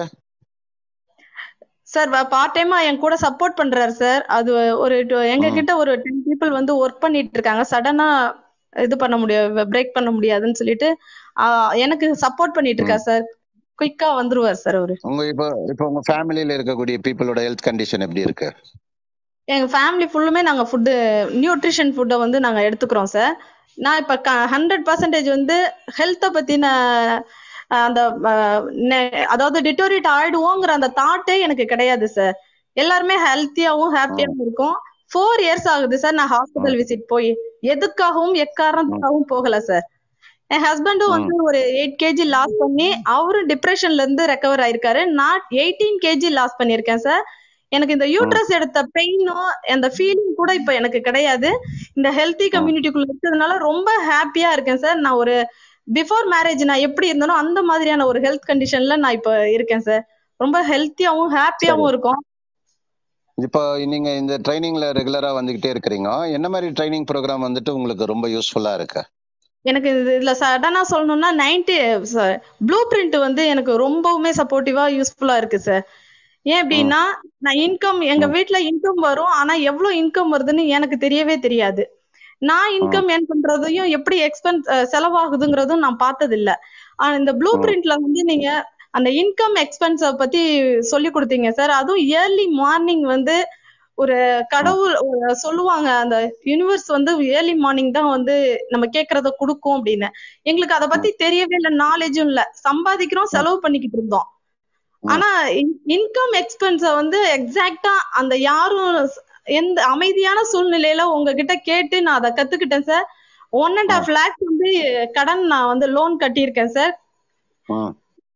சார் பார்ட் டைமா என் கூட சப்போர்ட் பண்றாரு சார் அது ஒரு டு- எங்க ம். கிட்ட ஒரு டென் பீப்புள் வந்து ஒர்க் பண்ணிட்டு இருக்காங்க சடனா இது பண்ண முடியாது பிரேக் பண்ண முடியாதுன்னு சொல்லிட்டு ஆஹ் எனக்கு சப்போர்ட் பண்ணிட்டு இருக்காரு சார் குயிக்கா வந்துருவார் சார் அவரு உங்க இப்போ இப்போ உங்க ஃபேமிலியில இருக்கக்கூடிய பீப்புளோட ஹெல்த் கண்டிஷன் எப்படி இருக்கு எங்க ஃபேமிலி ஃபுல்லுமே நாங்க ஃபுட்டு நியூட்ரிஷன் ஃபுட்டை வந்து நாங்க எடுத்துக்கிறோம் சார் நான் இப்ப ஹண்ட்ரட் பர்சன்டேஜ் வந்து ஹெல்த்தை பத்தின அஹ், அந்த அஹ், நெ- அதாவது டிட்டோரியேட் ஆயிடுவோங்கிற அந்த தாட்டே எனக்கு கிடையாது சார் எல்லாருமே ஹெல்த்தியாவும் ஹாப்பியாவும் இருக்கும் ஃபோர் இயர்ஸ் ஆகுது சார் நான் ஹாஸ்பிட்டல் விசிட் போய் எதுக்காகவும் எக்காரணத்துக்காகவும் போகல சார் என் ஹஸ்பண்டும் வந்து ஒரு எயிட் கேஜி லாஸ் பண்ணி அவரும் டிப்ரெஷன்ல இருந்து ரெக்கவர் ஆயிருக்காரு நான் எயிட்டீன் கேஜி லாஸ் பண்ணியிருக்கேன் சார் எனக்கு இந்த யூட்ரஸ் எடுத்த பெயினோ அந்த ஃபீலிங் கூட இப்ப எனக்கு கிடையாது இந்த ஹெல்த்தி கம்யூனிட்டிக்குள்ள இருக்கிறதுனால ரொம்ப ஹாப்பியா இருக்கேன் சார் நான் ஒரு பிஃபோர் மேரேஜ் நான் எப்படி இருந்தனோ அந்த மாதிரியான ஒரு ஹெல்த் கண்டிஷன்ல நான் இப்ப இருக்கேன் சார் ரொம்ப ஹெல்த்தியாவும் ஹாப்பியாவும் இருக்கும் இப்போ நீங்க இந்த ட்ரைனிங்ல ரெகுலரா வந்துகிட்டே இருக்கிறீங்க என்ன மாதிரி ட்ரைனிங் ப்ரோக்ராம் வந்துட்டு உங்களுக்கு ரொம்ப யூஸ்ஃபுல்லா இருக்கு எனக்கு இது- இதுல சடனா சொல்லணும்னா நைன்டி ப்ளூ பிரிண்ட் வந்து எனக்கு ரொம்பவுமே சப்போர்ட்டிவா யூஸ்ஃபுல்லா இருக்கு சார் ஏன் அப்படின்னா நான் இன்கம் எங்க வீட்ல இன்கம் வரும் ஆனா எவ்வளவு இன்கம் வருதுன்னு எனக்கு தெரியவே தெரியாது நான் இன்கம் ஏர்ன் பண்றதையும் எப்படி எக்ஸ்பென்ஸ் செலவாகுதுங்கிறதும் நான் பார்த்தது இல்ல ஆனா இந்த ப்ளூ பிரிண்ட்ல வந்து நீங்க அந்த இன்கம் எக்ஸ்பென்ஸ பத்தி சொல்லி கொடுத்தீங்க சார் அதுவும் இயர்லி மார்னிங் வந்து ஒரு கடவுள் ஒரு சொல்லுவாங்க அந்த யூனிவர்ஸ் வந்து ஏர்லி மார்னிங் தான் வந்து நம்ம கேக்குறத கொடுக்கும் அப்படின்னு எங்களுக்கு அத பத்தி தெரியவே இல்லை நாலேஜும் இல்ல சம்பாதிக்கிறோம் செலவு பண்ணிக்கிட்டு இருந்தோம் ஆனா இன்கம் எக்ஸ்பென்ஸ வந்து எக்ஸாக்டா அந்த யாரும் ஸ்- எந்த அமைதியான சூழ்நிலையில உங்ககிட்ட கேட்டு நான் அதை கத்துக்கிட்டேன் sir one and half lakhs வந்து கடன் நான் வந்து லோன் கட்டியிருக்கேன் சார் ம்.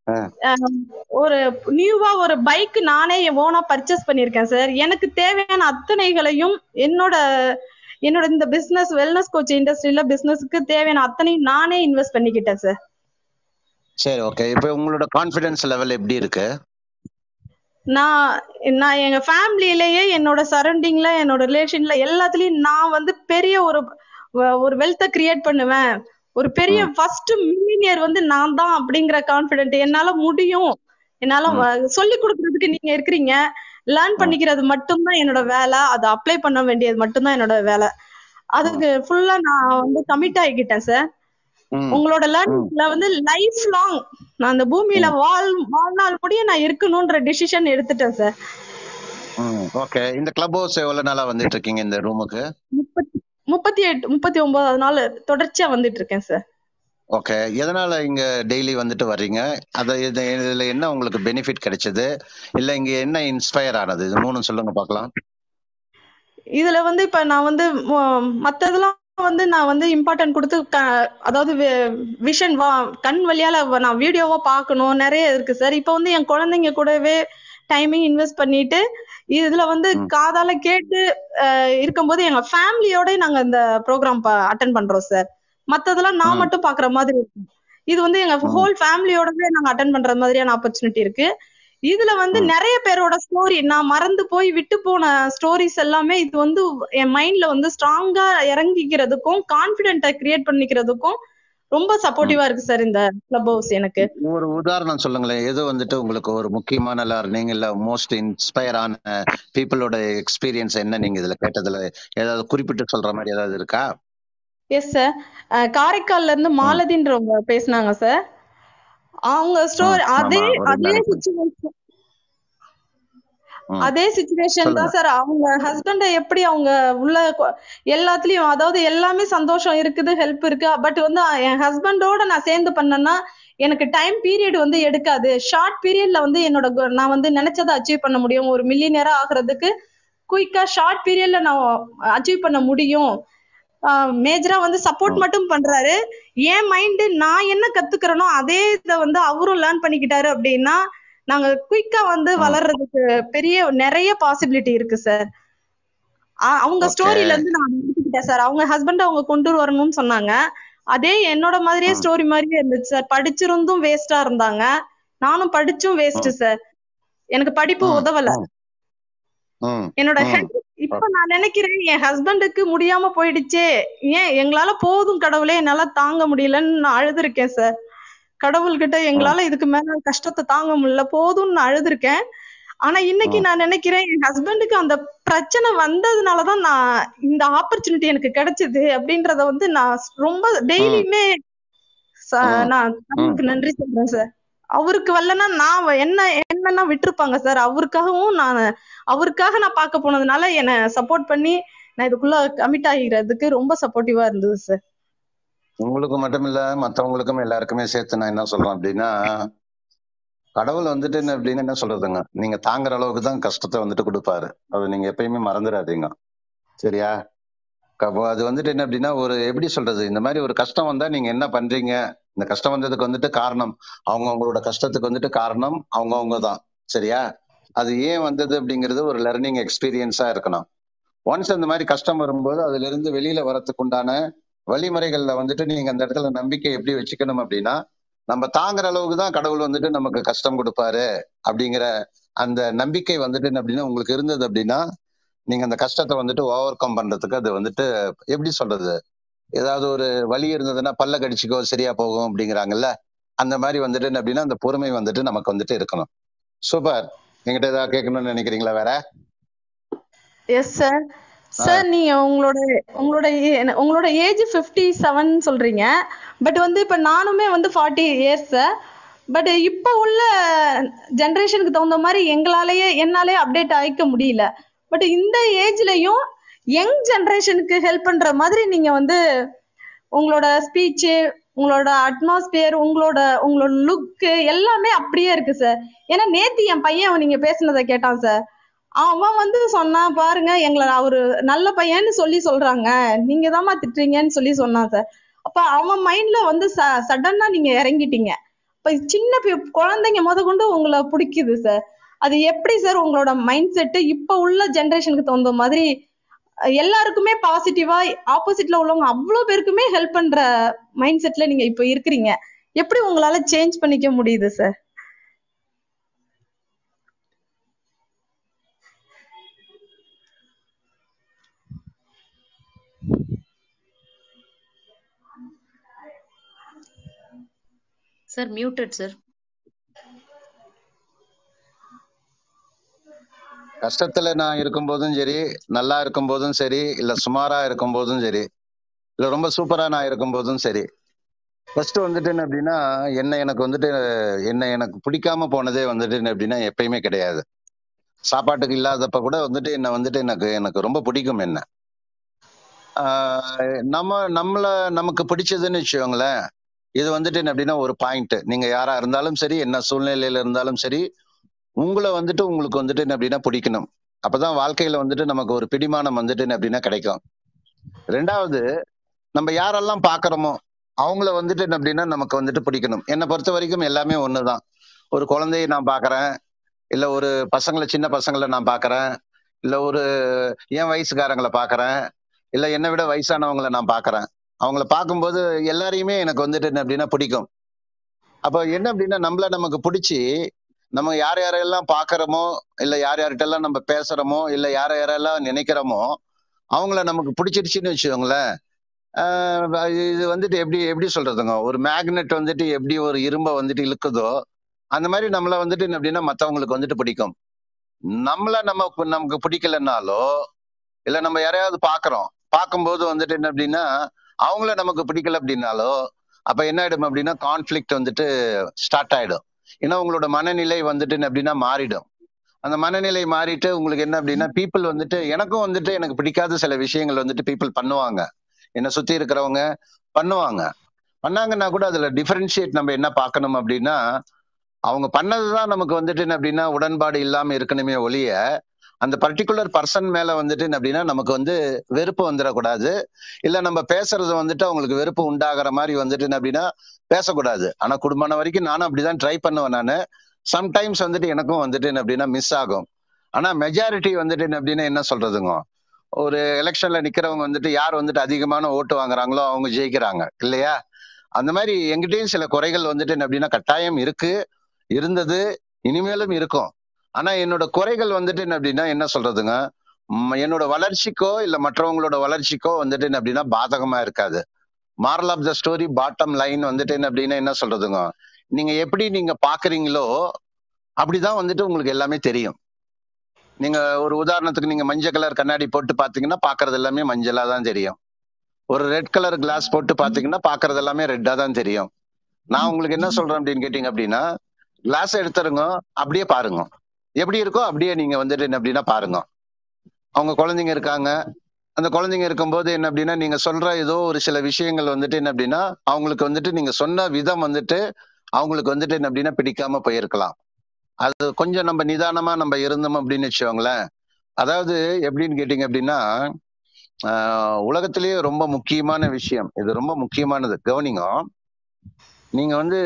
ஒரு நியூவா ஒரு பைக் நானே ஓனா பர்ச்சேஸ் பண்ணிருக்கேன் சார் எனக்கு தேவையான அத்தனைகளையும் என்னோட என்னோட இந்த பிசினஸ் வெல்னஸ் கோச் இண்டஸ்ட்ரியில பிசினஸ்க்கு தேவையான அத்தனையும் நானே இன்வெஸ்ட் பண்ணிக்கிட்டேன் சார் சரி ஓகே இப்போ உங்களோட கான்ஃபிடன்ஸ் லெவல் எப்படி இருக்கு நான் நான் எங்க ஃபேமிலியிலேயே என்னோட சரௌண்டிங்ல என்னோட ரிலேஷன்ல எல்லாத்துலயும் நான் வந்து பெரிய ஒரு வ- ஒரு வெல்த்த கிரியேட் பண்ணுவேன் ஒரு பெரிய ஃபர்ஸ்ட் மில்லினியர் வந்து நான் தான் அப்படிங்கிற கான்பிடென்ட் என்னால முடியும் என்னால வ- சொல்லி கொடுக்கறதுக்கு நீங்க இருக்கிறீங்க லேர்ன் பண்ணிக்கிறது மட்டும்தான் என்னோட வேலை அதை அப்ளை பண்ண வேண்டியது மட்டும்தான் என்னோட வேலை அதுக்கு ஃபுல்லா நான் வந்து கமிட் ஆகிக்கிட்டேன் சார் ம். உங்களோட லேர்னிங்ல வந்து லைஃப் லாங் நான் அந்த பூமியில வாழ் வாழ்நாள் முடிய நான் இருக்கணும்ன்ற டிசிஷன் எடுத்துட்டேன் சார் ம் ஓகே இந்த கிளப் ஹவுஸ் எவ்வளவு நாளா வந்துட்டு இருக்கீங்க இந்த ரூமுக்கு முப்பத்தி முப்பத்தி எட்டு முப்பத்தி ஒன்பதாவது நாள் தொடர்ச்சியா வந்துட்டு இருக்கேன் சார் ஓகே எதனால இங்க டெய்லி வந்துட்டு வர்றீங்க அத இது இதுல என்ன உங்களுக்கு பெனிஃபிட் கிடைச்சது இல்ல இங்க என்ன இன்ஸ்பயர் ஆனது இது மூணும் சொல்லுங்க பார்க்கலாம் இதுல வந்து இப்ப நான் வந்து ம- மத்ததெல்லாம் வந்து நான் வந்து இம்பார்ட்டன்ட் கொடுத்து க- அதாவது விஷன் வா கண் வழியால வ- நான் வீடியோவா பார்க்கணும் நிறைய இருக்கு சார் இப்ப வந்து என் குழந்தைங்க கூடவே டைமிங் இன்வெஸ்ட் பண்ணிட்டு இதுல வந்து காதால கேட்டு அஹ், இருக்கும்போது எங்க ஃபேமிலியோட நாங்க இந்த ப்ரோக்ராம் அட்டன் பண்றோம் சார் மத்ததெல்லாம் நான் மட்டும் பாக்குற மாதிரி இருக்கும் இது வந்து எங்க ஹோல் ஃபேமிலியோடவே நாங்க அட்டன் பண்ற மாதிரியான ஆப்பர்ச்சுனிட்டி இருக்கு இதுல வந்து நிறைய பேரோட ஸ்டோரி நான் மறந்து போய் விட்டு போன ஸ்டோரிஸ் எல்லாமே இது வந்து என் மைண்ட்ல வந்து ஸ்ட்ராங்கா இறங்கிக்கிறதுக்கும் கான்பிடென்ட்டை கிரியேட் பண்ணிக்கிறதுக்கும் ரொம்ப சப்போர்ட்டிவா இருக்கு சார் இந்த கிளப் ஹவுஸ் எனக்கு ஒரு உதாரணம் சொல்லுங்களேன் எது வந்துட்டு உங்களுக்கு ஒரு முக்கியமான லேர்னிங் இல்ல மோஸ்ட் இன்ஸ்பயர் ஆன பீப்புளோட எக்ஸ்பீரியன்ஸ் என்ன நீங்க இதுல கேட்டதுல ஏதாவது குறிப்பிட்டு சொல்ற மாதிரி ஏதாவது இருக்கா எஸ் சார் காரைக்கால்ல இருந்து மாலதின்றவங்க பேசுனாங்க சார் அவங்க ஸ்டோரி ஆமா, அதே ஒரு அதே நாளைக்கு. சுச்சுவேஷன் ம். அதே சுச்சுவேஷன் தான் சொல்லுங்க. சார் அவங்க ஹஸ்பண்ட எப்படி அவங்க உள்ள கொ- எல்லாத்துலயும் அதாவது எல்லாமே சந்தோஷம் இருக்குது ஹெல்ப் இருக்கு பட் வந்து என் ஹஸ்பண்டோட நான் சேர்ந்து பண்ணேன்னா எனக்கு டைம் பீரியட் வந்து எடுக்காது ஷார்ட் பீரியட்ல வந்து என்னோட go- நான் வந்து நினைச்சதை அச்சீவ் பண்ண முடியும் ஒரு மில்லியனரா ஆகுறதுக்கு குயிக்கா ஷார்ட் பீரியட்ல நான் அச்சீவ் பண்ண முடியும் மேஜரா வந்து சப்போர்ட் மட்டும் பண்றாரு என் மைண்டு நான் என்ன கத்துக்கிறேனோ அதே இதை வந்து அவரும் லேர்ன் பண்ணிக்கிட்டாரு அப்படின்னா நாங்க குயிக்கா வந்து வளர்றதுக்கு பெரிய நிறைய பாசிபிலிட்டி இருக்கு சார் அவங்க Okay. ஸ்டோரியில இருந்து நான் எடுத்துக்கிட்டேன் சார் அவங்க ஹஸ்பண்ட் அவங்க கொண்டு வரணும்னு சொன்னாங்க அதே என்னோட மாதிரியே ஸ்டோரி மாதிரியே இருந்துச்சு சார் படிச்சிருந்தும் வேஸ்டா இருந்தாங்க நானும் படிச்சும் வேஸ்ட் சார் எனக்கு படிப்பு ம், உதவல ம் என்னோட ம். ஹெல்த் இப்ப நான் நினைக்கிறேன் என் ஹஸ்பண்டுக்கு முடியாம போயிடுச்சே ஏன் எங்களால போதும் கடவுளே என்னால தாங்க முடியலன்னு நான் அழுதுருக்கேன் சார் கடவுள்கிட்ட எங்களால இதுக்கு மேல கஷ்டத்தை தாங்க முடியல போதும்னு நான் அழுதுருக்கேன் ஆனா இன்னைக்கு நான் நினைக்கிறேன் என் ஹஸ்பண்டுக்கு அந்த பிரச்சனை வந்ததுனாலதான் நான் இந்த ஆப்பர்ச்சுனிட்டி எனக்கு கிடைச்சது அப்படின்றத வந்து நான் ரொம்ப டெய்லியுமே ம். நான் கடவுளுக்கு நன்றி சொல்றேன் சார் அவருக்கு வரலன்னா நான் வ- என்ன என்னன்னா விட்டுருப்பாங்க சார் அவருக்காகவும் நான் அவருக்காக நான் பார்க்க போனதுனால என்னை சப்போர்ட் பண்ணி நான் இதுக்குள்ள கமிட் ஆகிறதுக்கு ரொம்ப சப்போர்ட்டிவா இருந்தது சார் உங்களுக்கு மட்டும் இல்ல மத்தவங்களுக்கும் எல்லாருக்குமே சேர்த்து நான் என்ன சொல்றேன் அப்படின்னா கடவுள் வந்துட்டு என்ன அப்படின்னு என்ன சொல்றதுங்க நீங்க தாங்குற அளவுக்கு தான் கஷ்டத்தை வந்துட்டு கொடுப்பாரு அது நீங்க எப்பயுமே மறந்துடாதீங்க சரியா அப்போ அது வந்துட்டு என்ன அப்படின்னா ஒரு எப்படி சொல்றது இந்த மாதிரி ஒரு கஷ்டம் வந்தா நீங்க என்ன பண்றீங்க இந்த கஷ்டம் வந்ததுக்கு வந்துட்டு காரணம் அவங்க அவங்களோட கஷ்டத்துக்கு வந்துட்டு காரணம் அவங்கவுங்க தான் சரியா அது ஏன் வந்தது அப்படிங்கிறது ஒரு லெர்னிங் எக்ஸ்பீரியன்ஸா இருக்கணும் ஒன்ஸ் அந்த மாதிரி கஷ்டம் வரும்போது அதுல இருந்து வெளியில வரத்துக்கு உண்டான வழிமுறைகள்ல வந்துட்டு நீங்க அந்த இடத்துல நம்பிக்கை எப்படி வச்சுக்கணும் அப்படின்னா நம்ம தாங்குற அளவுக்கு தான் கடவுள் வந்துட்டு நமக்கு கஷ்டம் கொடுப்பாரு அப்படிங்கிற அந்த நம்பிக்கை வந்துட்டு என்ன அப்படின்னா உங்களுக்கு இருந்தது அப்படின்னா நீங்க அந்த கஷ்டத்தை வந்துட்டு ஓவர் கம் பண்றதுக்கு அது வந்துட்டு எப்படி சொல்றது ஏதாவது ஒரு வலி இருந்ததுன்னா பல்ல கடிச்சுக்கோ சரியா போகும் அப்படிங்கிறாங்கல்ல அந்த மாதிரி வந்துட்டு என்ன அப்படின்னா அந்த பொறுமை வந்துட்டு நமக்கு வந்துட்டு இருக்கணும் சூப்பர் என்கிட்ட ஏதாவது கேட்கணும்னு நினைக்கிறீங்களா வேற எஸ் சார் சார் நீங்க உங்களோட உங்களோட ஏ- உங்களோட ஏஜ் ஃபிஃப்டி செவன் சொல்றீங்க பட் வந்து இப்ப நானுமே வந்து ஃபார்ட்டி இயர்ஸ் சார் பட் இப்போ உள்ள ஜென்ரேஷனுக்கு தகுந்த மாதிரி எங்களாலேயே என்னாலே அப்டேட் ஆயிக்க முடியல பட் இந்த ஏஜ்லயும் யங் ஜென்ரேஷனுக்கு ஹெல்ப் பண்ற மாதிரி நீங்க வந்து உங்களோட ஸ்பீச் உங்களோட அட்மாஸ்பியர் உங்களோட உங்களோட லுக்கு எல்லாமே அப்படியே இருக்கு சார் ஏன்னா நேத்து என் பையன் நீங்க பேசுனதை கேட்டான் சார் அவன் வந்து சொன்னான் பாருங்க எங்களை அவரு நல்ல பையன்னு சொல்லி சொல்றாங்க நீங்க தாம்மா திட்டுறீங்கன்னு சொல்லி சொன்னான் சார் அப்ப அவன் மைண்ட்ல வந்து சடனா நீங்க இறங்கிட்டீங்க இப்ப சின்ன பி- குழந்தைங்க முத கொண்டு உங்களை பிடிக்குது சார் அது எப்படி சார் உங்களோட மைண்ட் செட் இப்ப உள்ள ஜெனரேஷனுக்கு தகுந்த மாதிரி அஹ், எல்லாருக்குமே பாசிட்டிவா ஆப்போசிட்ல உள்ளவங்க அவ்வளவு பேருக்குமே ஹெல்ப் பண்ற மைண்ட் செட்ல நீங்க இப்ப இருக்கிறீங்க எப்படி உங்களால சேஞ்ச் பண்ணிக்க முடியுது சார் சார் மியூட்டட் சார் கஷ்டத்துல நான் இருக்கும்போதும் சரி நல்லா இருக்கும்போதும் சரி இல்ல சுமாரா இருக்கும்போதும் சரி இல்ல ரொம்ப சூப்பரா நான் இருக்கும்போதும் சரி ஃபர்ஸ்ட் வந்துட்டு என்ன அப்படின்னா என்ன எனக்கு வந்துட்டு என்ன எனக்கு பிடிக்காம போனதே வந்துட்டு என்ன அப்படின்னா எப்பயுமே கிடையாது சாப்பாட்டுக்கு இல்லாதப்ப கூட வந்துட்டு என்ன வந்துட்டு எனக்கு எனக்கு ரொம்ப பிடிக்கும் என்ன ஆஹ் நம்ம நம்மள நமக்கு பிடிச்சதுன்னு வச்சுக்கோங்களேன் இது வந்துட்டு என்ன அப்படின்னா ஒரு பாயிண்ட் நீங்க யாரா இருந்தாலும் சரி என்ன சூழ்நிலையில இருந்தாலும் சரி உங்களை வந்துட்டு உங்களுக்கு வந்துட்டு என்ன அப்படின்னா பிடிக்கணும் அப்பதான் வாழ்க்கையில வந்துட்டு நமக்கு ஒரு பிடிமானம் வந்துட்டு என்ன அப்படின்னா கிடைக்கும் ரெண்டாவது நம்ம யாரெல்லாம் பாக்குறோமோ அவங்கள வந்துட்டு என்ன அப்படின்னா நமக்கு வந்துட்டு பிடிக்கணும் என்னை பொறுத்த வரைக்கும் எல்லாமே ஒண்ணுதான் ஒரு குழந்தையை நான் பாக்குறேன் இல்ல ஒரு பசங்களை சின்ன பசங்களை நான் பாக்குறேன் இல்ல ஒரு என் வயசுக்காரங்களை பாக்குறேன் இல்ல என்னை விட வயசானவங்களை நான் பாக்குறேன் அவங்கள பார்க்கும்போது எல்லாரையுமே எனக்கு வந்துட்டு என்ன அப்படின்னா பிடிக்கும் அப்ப என்ன அப்படின்னா நம்மள நமக்கு பிடிச்சி நம்ம யார் யாரெல்லாம் பாக்குறோமோ இல்ல யார் யார்கிட்ட நம்ம பேசுறோமோ இல்ல யார யாரெல்லாம் நினைக்கிறோமோ அவங்கள நமக்கு பிடிச்சிருச்சுன்னு வச்சுக்கோங்களேன் ஆஹ் இது வந்துட்டு எப்படி எப்படி சொல்றதுங்க ஒரு மேக்னெட் வந்துட்டு எப்படி ஒரு இரும்பை வந்துட்டு இழுக்குதோ அந்த மாதிரி நம்மள வந்துட்டு என்ன அப்படின்னா மத்தவங்களுக்கு வந்துட்டு பிடிக்கும் நம்மள நம்ம நமக்கு பிடிக்கலனாலோ இல்ல நம்ம யாரையாவது பாக்குறோம் பார்க்கும்போது வந்துட்டு என்ன அப்படின்னா அவங்கள நமக்கு பிடிக்கல அப்படின்னாலோ அப்ப என்ன ஆயிடும் அப்படின்னா கான்ஃபிளிக்ட் வந்துட்டு ஸ்டார்ட் ஆயிடும் ஏன்னா உங்களோட மனநிலை வந்துட்டு என்ன அப்படின்னா மாறிடும் அந்த மனநிலை மாறிட்டு உங்களுக்கு என்ன அப்படின்னா பீப்புள் வந்துட்டு எனக்கும் வந்துட்டு எனக்கு பிடிக்காத சில விஷயங்கள் வந்துட்டு பீப்புள் பண்ணுவாங்க என்னை சுத்தி இருக்கிறவங்க பண்ணுவாங்க பண்ணாங்கன்னா கூட அதுல டிஃபரன்ஷியேட் நம்ம என்ன பார்க்கணும் அப்படின்னா அவங்க பண்ணதுதான் நமக்கு வந்துட்டு என்ன அப்படின்னா உடன்பாடு இல்லாம இருக்கணுமே ஒழிய அந்த பர்டிகுலர் பர்சன் மேல வந்துட்டு என்ன அப்படின்னா நமக்கு வந்து வெறுப்பு வந்துடக்கூடாது இல்ல நம்ம பேசுறது வந்துட்டு அவங்களுக்கு வெறுப்பு உண்டாகிற மாதிரி வந்துட்டு என்ன அப்படின்னா பேசக்கூடாது ஆனா குடும்பம் வரைக்கும் நானும் அப்படிதான் ட்ரை பண்ணுவேன் நானு சம்டைம்ஸ் வந்துட்டு எனக்கும் வந்துட்டு என்ன அப்படின்னா மிஸ் ஆகும் ஆனா மெஜாரிட்டி வந்துட்டு என்ன அப்படின்னா என்ன சொல்றதுங்க ஒரு எலெக்ஷன்ல நிக்கிறவங்க வந்துட்டு யார் வந்துட்டு அதிகமான ஓட்டு வாங்குறாங்களோ அவங்க ஜெயிக்கிறாங்க இல்லையா அந்த மாதிரி எங்கிட்டயும் சில குறைகள் வந்துட்டு என்ன அப்படின்னா கட்டாயம் இருக்கு இருந்தது இனிமேலும் இருக்கும் ஆனா என்னோட குறைகள் வந்துட்டு என்ன அப்படின்னா என்ன சொல்றதுங்க ம், என்னோட வளர்ச்சிக்கோ இல்ல மற்றவங்களோட வளர்ச்சிக்கோ வந்துட்டு என்ன அப்படின்னா பாதகமா இருக்காது moral of the story bottom line வந்துட்டு என்ன அப்படின்னா என்ன சொல்றதுங்க நீங்க எப்படி நீங்க பாக்குறீங்களோ அப்படிதான் வந்துட்டு உங்களுக்கு எல்லாமே தெரியும் நீங்க ஒரு உதாரணத்துக்கு நீங்க மஞ்சள் கலர் கண்ணாடி போட்டு பாத்தீங்கன்னா பாக்குறது எல்லாமே மஞ்சளா தான் தெரியும் ஒரு ரெட் கலர் கிளாஸ் போட்டு பாத்தீங்கன்னா பாக்குறது எல்லாமே ரெட்டா தான் தெரியும் நான் உங்களுக்கு என்ன சொல்றேன் அப்படின்னு கேட்டீங்க அப்படின்னா கிளாஸ் எடுத்துருங்க அப்படியே பாருங்க எப்படி இருக்கோ அப்படியே நீங்க வந்துட்டு என்ன அப்படின்னா பாருங்க அவங்க குழந்தைங்க இருக்காங்க அந்த குழந்தைங்க இருக்கும்போது என்ன அப்படின்னா நீங்க சொல்ற ஏதோ ஒரு சில விஷயங்கள் வந்துட்டு என்ன அப்படின்னா அவங்களுக்கு வந்துட்டு நீங்க சொன்ன விதம் வந்துட்டு அவங்களுக்கு வந்துட்டு என்ன அப்படின்னா பிடிக்காம போயிருக்கலாம் அது கொஞ்சம் நம்ம நிதானமா நம்ம இருந்தோம் அப்படின்னு வச்சுக்கோங்களேன் அதாவது எப்படின்னு கேட்டீங்க அப்படின்னா ஆஹ் உலகத்திலேயே ரொம்ப முக்கியமான விஷயம் இது ரொம்ப முக்கியமானது கவனிங்க நீங்க வந்து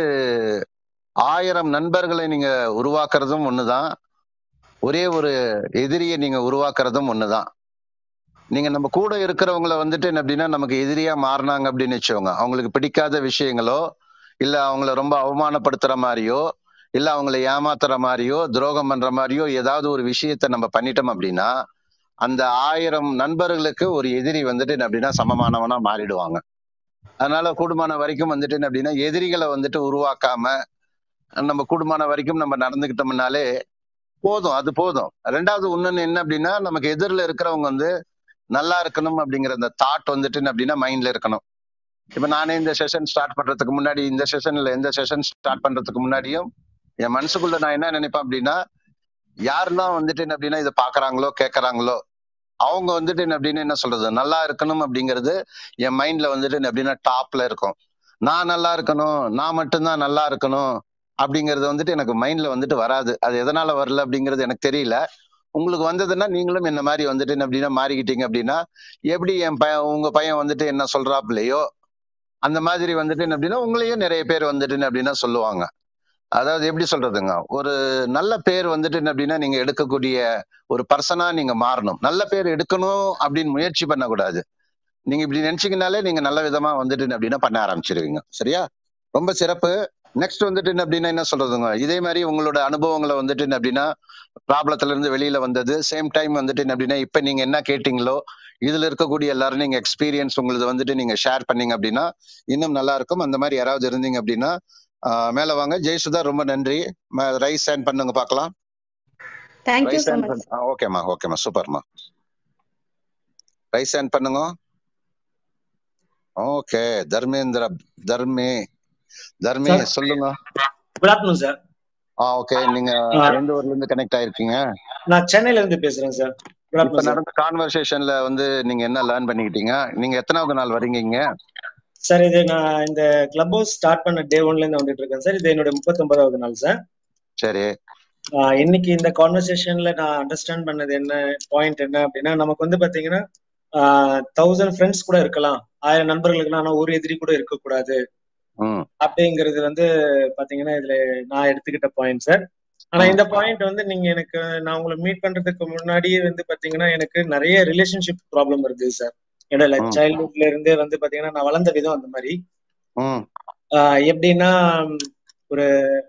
ஆயிரம் நண்பர்களை நீங்க உருவாக்குறதும் ஒண்ணுதான் ஒரே ஒரு எதிரியை நீங்க உருவாக்குறதும் ஒண்ணுதான் நீங்க நம்ம கூட இருக்கிறவங்கள வந்துட்டு என்ன அப்படின்னா நமக்கு எதிரியா மாறினாங்க அப்படின்னு வச்சுக்கோங்க அவங்களுக்கு பிடிக்காத விஷயங்களோ இல்ல அவங்கள ரொம்ப அவமானப்படுத்துற மாதிரியோ இல்ல அவங்கள ஏமாத்துற மாதிரியோ துரோகம் பண்ற மாதிரியோ ஏதாவது ஒரு விஷயத்த நம்ம பண்ணிட்டோம் அப்படின்னா அந்த ஆயிரம் நண்பர்களுக்கு ஒரு எதிரி வந்துட்டு என்ன அப்படின்னா சமமானவனா மாறிடுவாங்க அதனால கூடுமான வரைக்கும் வந்துட்டு என்ன அப்படின்னா எதிரிகளை வந்துட்டு உருவாக்காம நம்ம கூடுமான வரைக்கும் நம்ம நடந்துக்கிட்டோம்னாலே போதும் அது போதும் ரெண்டாவது ஒண்ணுன்னு என்ன அப்படின்னா நமக்கு எதிரில் இருக்கிறவங்க வந்து நல்லா இருக்கணும் அப்படிங்கிற அந்த தாட் வந்துட்டு என்ன அப்படின்னா மைண்ட்ல இருக்கணும் இப்ப நானே இந்த செஷன் ஸ்டார்ட் பண்றதுக்கு முன்னாடி இந்த செஷன்ல எந்த செஷன் ஸ்டார்ட் பண்றதுக்கு முன்னாடியும் என் மனசுக்குள்ள நான் என்ன நினைப்பேன் அப்படின்னா யாரெல்லாம் வந்துட்டு என்ன அப்படின்னா இதை பாக்குறாங்களோ கேட்கறாங்களோ அவங்க வந்துட்டு என்ன அப்படின்னு என்ன சொல்றது நல்லா இருக்கணும் அப்படிங்கிறது என் மைண்ட்ல வந்துட்டு என்ன அப்படின்னா டாப்ல இருக்கும் நான் நல்லா இருக்கணும் நான் மட்டும்தான் நல்லா இருக்கணும் அப்படிங்கிறது வந்துட்டு எனக்கு மைண்ட்ல வந்துட்டு வராது அது எதனால வரல அப்படிங்கிறது எனக்கு தெரியல உங்களுக்கு வந்ததுன்னா நீங்களும் என்ன மாதிரி வந்துட்டு என்ன அப்படின்னா மாறிக்கிட்டீங்க அப்படின்னா எப்படி என் பையன் உங்க பையன் வந்துட்டு என்ன சொல்றாப்லையோ அந்த மாதிரி வந்துட்டு என்ன அப்படின்னா உங்களையும் நிறைய பேர் வந்துட்டு என்ன அப்படின்னா சொல்லுவாங்க அதாவது எப்படி சொல்றதுங்க ஒரு நல்ல பேர் வந்துட்டு என்ன அப்படின்னா நீங்க எடுக்கக்கூடிய ஒரு பர்சனா நீங்க மாறணும் நல்ல பேர் எடுக்கணும் அப்படின்னு முயற்சி பண்ணக்கூடாது நீங்க இப்படி நினைச்சீங்கனாலே நீங்க நல்ல விதமா வந்துட்டு என்ன அப்படின்னா பண்ண ஆரம்பிச்சிருவீங்க சரியா ரொம்ப சிறப்பு நெக்ஸ்ட் வந்துட்டு என்ன அப்படின்னா என்ன சொல்றதுங்க இதே மாதிரி உங்களோட அனுபவங்களை வந்துட்டு என்ன அப்படின்னா ப்ராப்ளத்துல இருந்து வெளியில வந்தது சேம் டைம் வந்துட்டு என்ன அப்படின்னா இப்ப நீங்க என்ன கேட்டீங்களோ இதுல இருக்கக்கூடிய எல்லாரும் நீங்க எக்ஸ்பீரியன்ஸ் உங்களது வந்துட்டு நீங்க ஷேர் பண்ணீங்க அப்படின்னா இன்னும் நல்லா இருக்கும் அந்த மாதிரி யாராவது இருந்தீங்க அப்படின்னா ஆஹ் மேல வாங்க ஜெயசுதா ரொம்ப நன்றி ரைஸ் ஹேண்ட் பண்ணுங்க பார்க்கலாம் thank you raise so hand much ஓகேம்மா ஓகேம்மா சூப்பர்மா ரைஸ் ஹேண்ட் பண்ணுங்க ஓகே தர்மேந்திர தர்மே தர்மே சார் சொல்லுங்க குட் ஆஃப்டர்நூன் சார் ஆ ஓகே நீங்க எந்த ஊர்ல இருந்து கனெக்ட் ஆயிருக்கீங்க நான் சென்னையில இருந்து பேசுறேன் சார் குட் இப்ப ஆஃப்டர்நூன் சார் நடந்த கான்வர்சேஷன்ல வந்து நீங்க என்ன லேர்ன் பண்ணிக்கிட்டீங்க நீங்க எத்தனாவது நாள் வரீங்க இங்க சார் இது நான் இந்த கிளப் ஹவுஸ் ஸ்டார்ட் பண்ண டே ஒன்ல இருந்து வந்துட்டு இருக்கேன் சார் இது என்னோட முப்பத்தொன்பதாவது நாள் சார் சரி ஆஹ் இன்னைக்கு இந்த கான்வர்சேஷன்ல நான் அண்டர்ஸ்டாண்ட் பண்ணது என்ன பாயிண்ட் என்ன அப்படின்னா நமக்கு வந்து பாத்தீங்கன்னா தௌசண்ட் ஃப்ரெண்ட்ஸ் கூட இருக்கலாம் ஆயிரம் நண்பர்களுக்கு ஆனா ஒரு எதிரி கூட இருக்கக்கூடாது ம் அப்படிங்கிறது வந்து பாத்தீங்கன்னா இதுல நான் எடுத்துக்கிட்ட பாயிண்ட் சார் ஆனா ம் இந்த பாயிண்ட் வந்து நீங்க எனக்கு நான் உங்களை மீட் பண்றதுக்கு முன்னாடியே வந்து பாத்தீங்கன்னா எனக்கு நிறைய ரிலேஷன்ஷிப் ப்ராப்ளம் இருந்தது சார் என்னோட ம் சைல்ட்ஹுட்ல இருந்தே வந்து பாத்தீங்கன்னா நான் வளர்ந்த விதம் அந்த மாதிரி ம் ஆஹ் எப்படின்னா ஒரு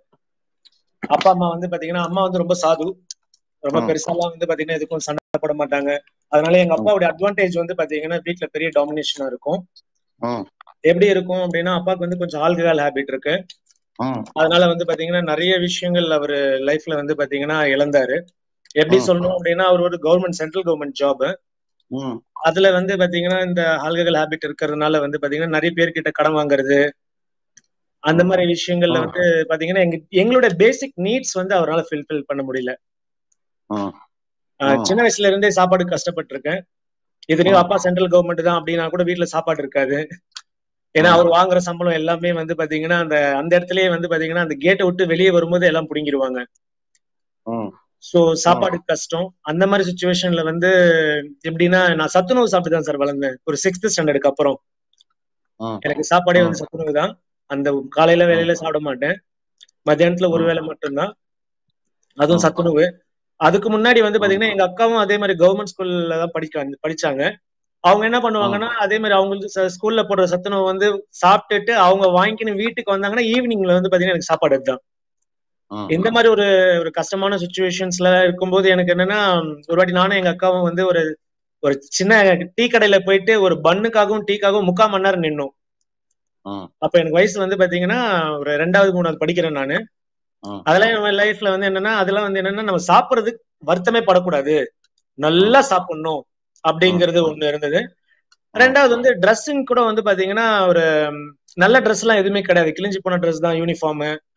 அப்பா அம்மா வந்து பாத்தீங்கன்னா அம்மா வந்து ரொம்ப சாது ரொம்ப ம் பெருசாலாம் வந்து பாத்தீங்கன்னா எதுக்கும் சண்டை போட மாட்டாங்க அதனால எங்க ம் அப்பாவுடைய அட்வான்டேஜ் வந்து பாத்தீங்கன்னா வீட்ல பெரிய டாமினேஷனா இருக்கும் ம் எப்படி இருக்கும் அப்படின்னா அப்பாவுக்கு வந்து கொஞ்சம் ஆல்கஹால் ஹேபிட் இருக்கு ம் அதனால வந்து பாத்தீங்கன்னா நிறைய விஷயங்கள் அவர் லைஃப்ல வந்து பாத்தீங்கன்னா இழந்தாரு எப்படி ம் சொல்லணும் அப்படின்னா அவர் ஒரு கவர்மெண்ட் சென்ட்ரல் கவர்மெண்ட் ஜாப் ம் அதுல வந்து பாத்தீங்கன்னா இந்த ஆல்கஹால் ஹேபிட் இருக்கிறதுனால வந்து பாத்தீங்கன்னா நிறைய பேர்கிட்ட கடன் வாங்குறது அந்த ம் மாதிரி விஷயங்கள்ல ம் வந்து பாத்தீங்கன்னா எங்க எங்களோட பேசிக் நீட்ஸ் வந்து அவரால் ஃபில்ஃபில் பண்ண முடியல ம் ஆஹ் ம் சின்ன வயசுல இருந்தே சாப்பாடு கஷ்டப்பட்டிருக்கேன் இதுலயும் ம் அப்பா சென்ட்ரல் கவர்மெண்ட் தான் அப்படின்னா கூட வீட்டுல சாப்பாடு இருக்காது ஏன்னா ம் அவர் வாங்குற சம்பளம் எல்லாமே வந்து பாத்தீங்கன்னா அந்த அந்த இடத்துலயே வந்து பாத்தீங்கன்னா அந்த கேட்டை விட்டு வெளியே வரும்போது எல்லாம் புடுங்கிடுவாங்க ம் சோ ம் சாப்பாடு கஷ்டம் அந்த மாதிரி சுச்சுவேஷன்ல வந்து எப்படின்னா நான் சத்துணவு சாப்பிட்டு தான் சார் வளர்ந்தேன் ஒரு சிக்ஸ்த் ஸ்டாண்டர்டுக்கு அப்புறம் ம் எனக்கு சாப்பாடே ம் வந்து சத்துணவு தான் அந்த காலையில ம் வேலையில சாப்பிட மாட்டேன் மத்தியானத்துல ஒரு ம் வேளை மட்டும்தான் அதுவும் ம் சத்துணவு அதுக்கு முன்னாடி வந்து ம் பாத்தீங்கன்னா எங்க அக்காவும் அதே மாதிரி கவர்மெண்ட் ஸ்கூல்ல தான் படிக்க படிச்சாங்க அவங்க என்ன ம் பண்ணுவாங்கன்னா அதே மாதிரி அவங்களுக்கு ஸ்கூல்ல போடுற சத்துணவு வந்து சாப்பிட்டுட்டு அவங்க வாங்கிக்கின்னு வீட்டுக்கு வந்தாங்கன்னா ஈவினிங்ல வந்து பாத்தீங்கன்னா எனக்கு சாப்பாடு அதுதான் ம் இந்த ம் மாதிரி ஒரு ஒரு கஷ்டமான சுச்சுவேஷன்ஸ்ல இருக்கும்போது எனக்கு என்னன்னா ஒரு வாட்டி நானும் எங்க அக்காவும் வந்து ஒரு ஒரு சின்ன டீ கடையில போயிட்டு ஒரு பன்னுக்காகவும் டீக்காகவும் முக்கால் மணி நேரம் நின்னோம் ம் அப்ப எனக்கு வயசு வந்து பாத்தீங்கன்னா ஒரு ரெண்டாவது மூணாவது படிக்கிறேன் நானு ம் அதெல்லாம் நம்ம லைஃப்ல வந்து என்னன்னா அதெல்லாம் வந்து என்னன்னா நம்ம சாப்பிடுறதுக்கு வருத்தமே படக்கூடாது நல்லா சாப்பிடணும் ம் அப்படிங்கிறது ஒண்ணு இருந்தது ம் ரெண்டாவது வந்து ட்ரெஸ்ஸிங் கூட வந்து பாத்தீங்கன்னா ஒரு ம், நல்ல ட்ரெஸ் எல்லாம் எதுவுமே கிடையாது கிழிஞ்சு போன ட்ரெஸ் தான் யூனிஃபார்ம்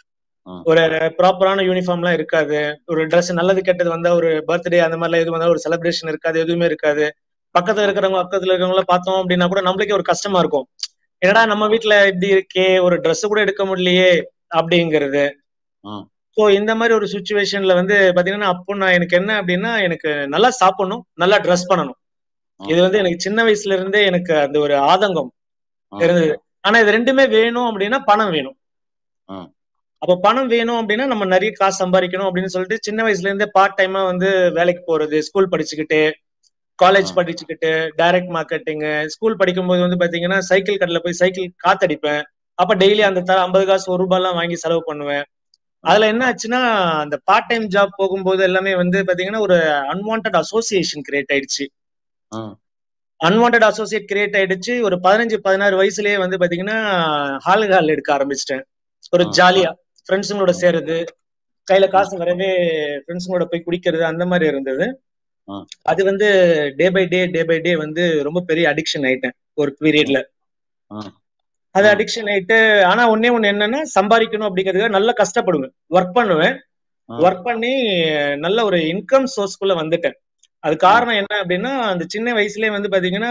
ம். ஒரு ப்ராப்பரான யூனிஃபார்ம்லாம் இருக்காது ஒரு Dress நல்லது கெட்டது வந்தா ஒரு பர்த்டே அந்த மாதிரிலாம் எது வந்தா ஒரு செலிப்ரேஷன் இருக்காது எதுவுமே இருக்காது பக்கத்துல இருக்கிறவங்க பக்கத்துல இருக்கிறவங்கள பார்த்தோம் அப்படின்னா கூட நம்மளுக்கே ஒரு கஷ்டமா இருக்கும் என்னடா நம்ம வீட்ல இப்படி இருக்கே ஒரு Dress கூட எடுக்க முடியலையே அப்படிங்கிறது ம். ஸோ இந்த மாதிரி ஒரு சுச்சுவேஷன்ல வந்து பாத்தீங்கன்னா அப்போ நான் எனக்கு என்ன அப்படின்னா எனக்கு நல்லா சாப்பிடணும் நல்லா ட்ரெஸ் பண்ணணும் ம். இது வந்து எனக்கு சின்ன வயசுல இருந்தே எனக்கு அந்த ஒரு ஆதங்கம் ம். இருந்தது ஆனா இது ரெண்டுமே வேணும் அப்படின்னா பணம் வேணும் ம். அப்ப பணம் வேணும் அப்படின்னா நம்ம நிறைய காசு சம்பாதிக்கணும் அப்படின்னு சொல்லிட்டு சின்ன வயசுல இருந்தே பார்ட் டைமா வந்து வேலைக்கு போறது ஸ்கூல் படிச்சுக்கிட்டு காலேஜ் ம். படிச்சுக்கிட்டு டைரக்ட் மார்க்கெட்டிங் ஸ்கூல் படிக்கும்போது வந்து பாத்தீங்கன்னா சைக்கிள் கடையில போய் சைக்கிள் காத்தடிப்பேன் அப்ப டெய்லி அந்த த- ஐம்பது காசு ஒரு ரூபாய் எல்லாம் வாங்கி செலவு பண்ணுவேன் அதுல என்ன ஆச்சுன்னா அந்த பார்ட் டைம் ஜாப் போகும்போது எல்லாமே வந்து பாத்தீங்கன்னா ஒரு அன்வான்ட் அசோசியேஷன் கிரியேட் ஆயிடுச்சு ம். அன்வான்ட் அசோசியேட் கிரியேட் ஆயிடுச்சு ஒரு பதினஞ்சு பதினாறு வயசுலயே வந்து பாத்தீங்கன்னா ஹால் ஹால் எடுக்க ஆரம்பிச்சிட்டேன் ஒரு ம். ஜாலியா ஃப்ரெண்ட்ஸுங்களோட சேர்றது கையில காசு வரவே ஃப்ரெண்ட்ஸுங்களோட போய் குடிக்கிறது அந்த மாதிரி இருந்தது ம். அது வந்து day by day day by day வந்து ரொம்ப பெரிய அடிக்ஷன் ஆயிட்டேன் ஒரு பீரியட்ல ம். அது ம். அடிக்ஷன் ஆயிட்டு ஆனா ஒன்னே ஒண்ணு என்னன்னா சம்பாதிக்கணும் அப்படிங்கிறதுக்காக நல்லா கஷ்டப்படுவேன் ஒர்க் பண்ணுவேன் ம். ஒர்க் பண்ணி நல்ல ஒரு இன்கம் சோர்ஸ்குள்ள வந்துட்டேன் அது காரணம் என்ன அப்படின்னா அந்த சின்ன வயசுலயே வந்து பாத்தீங்கன்னா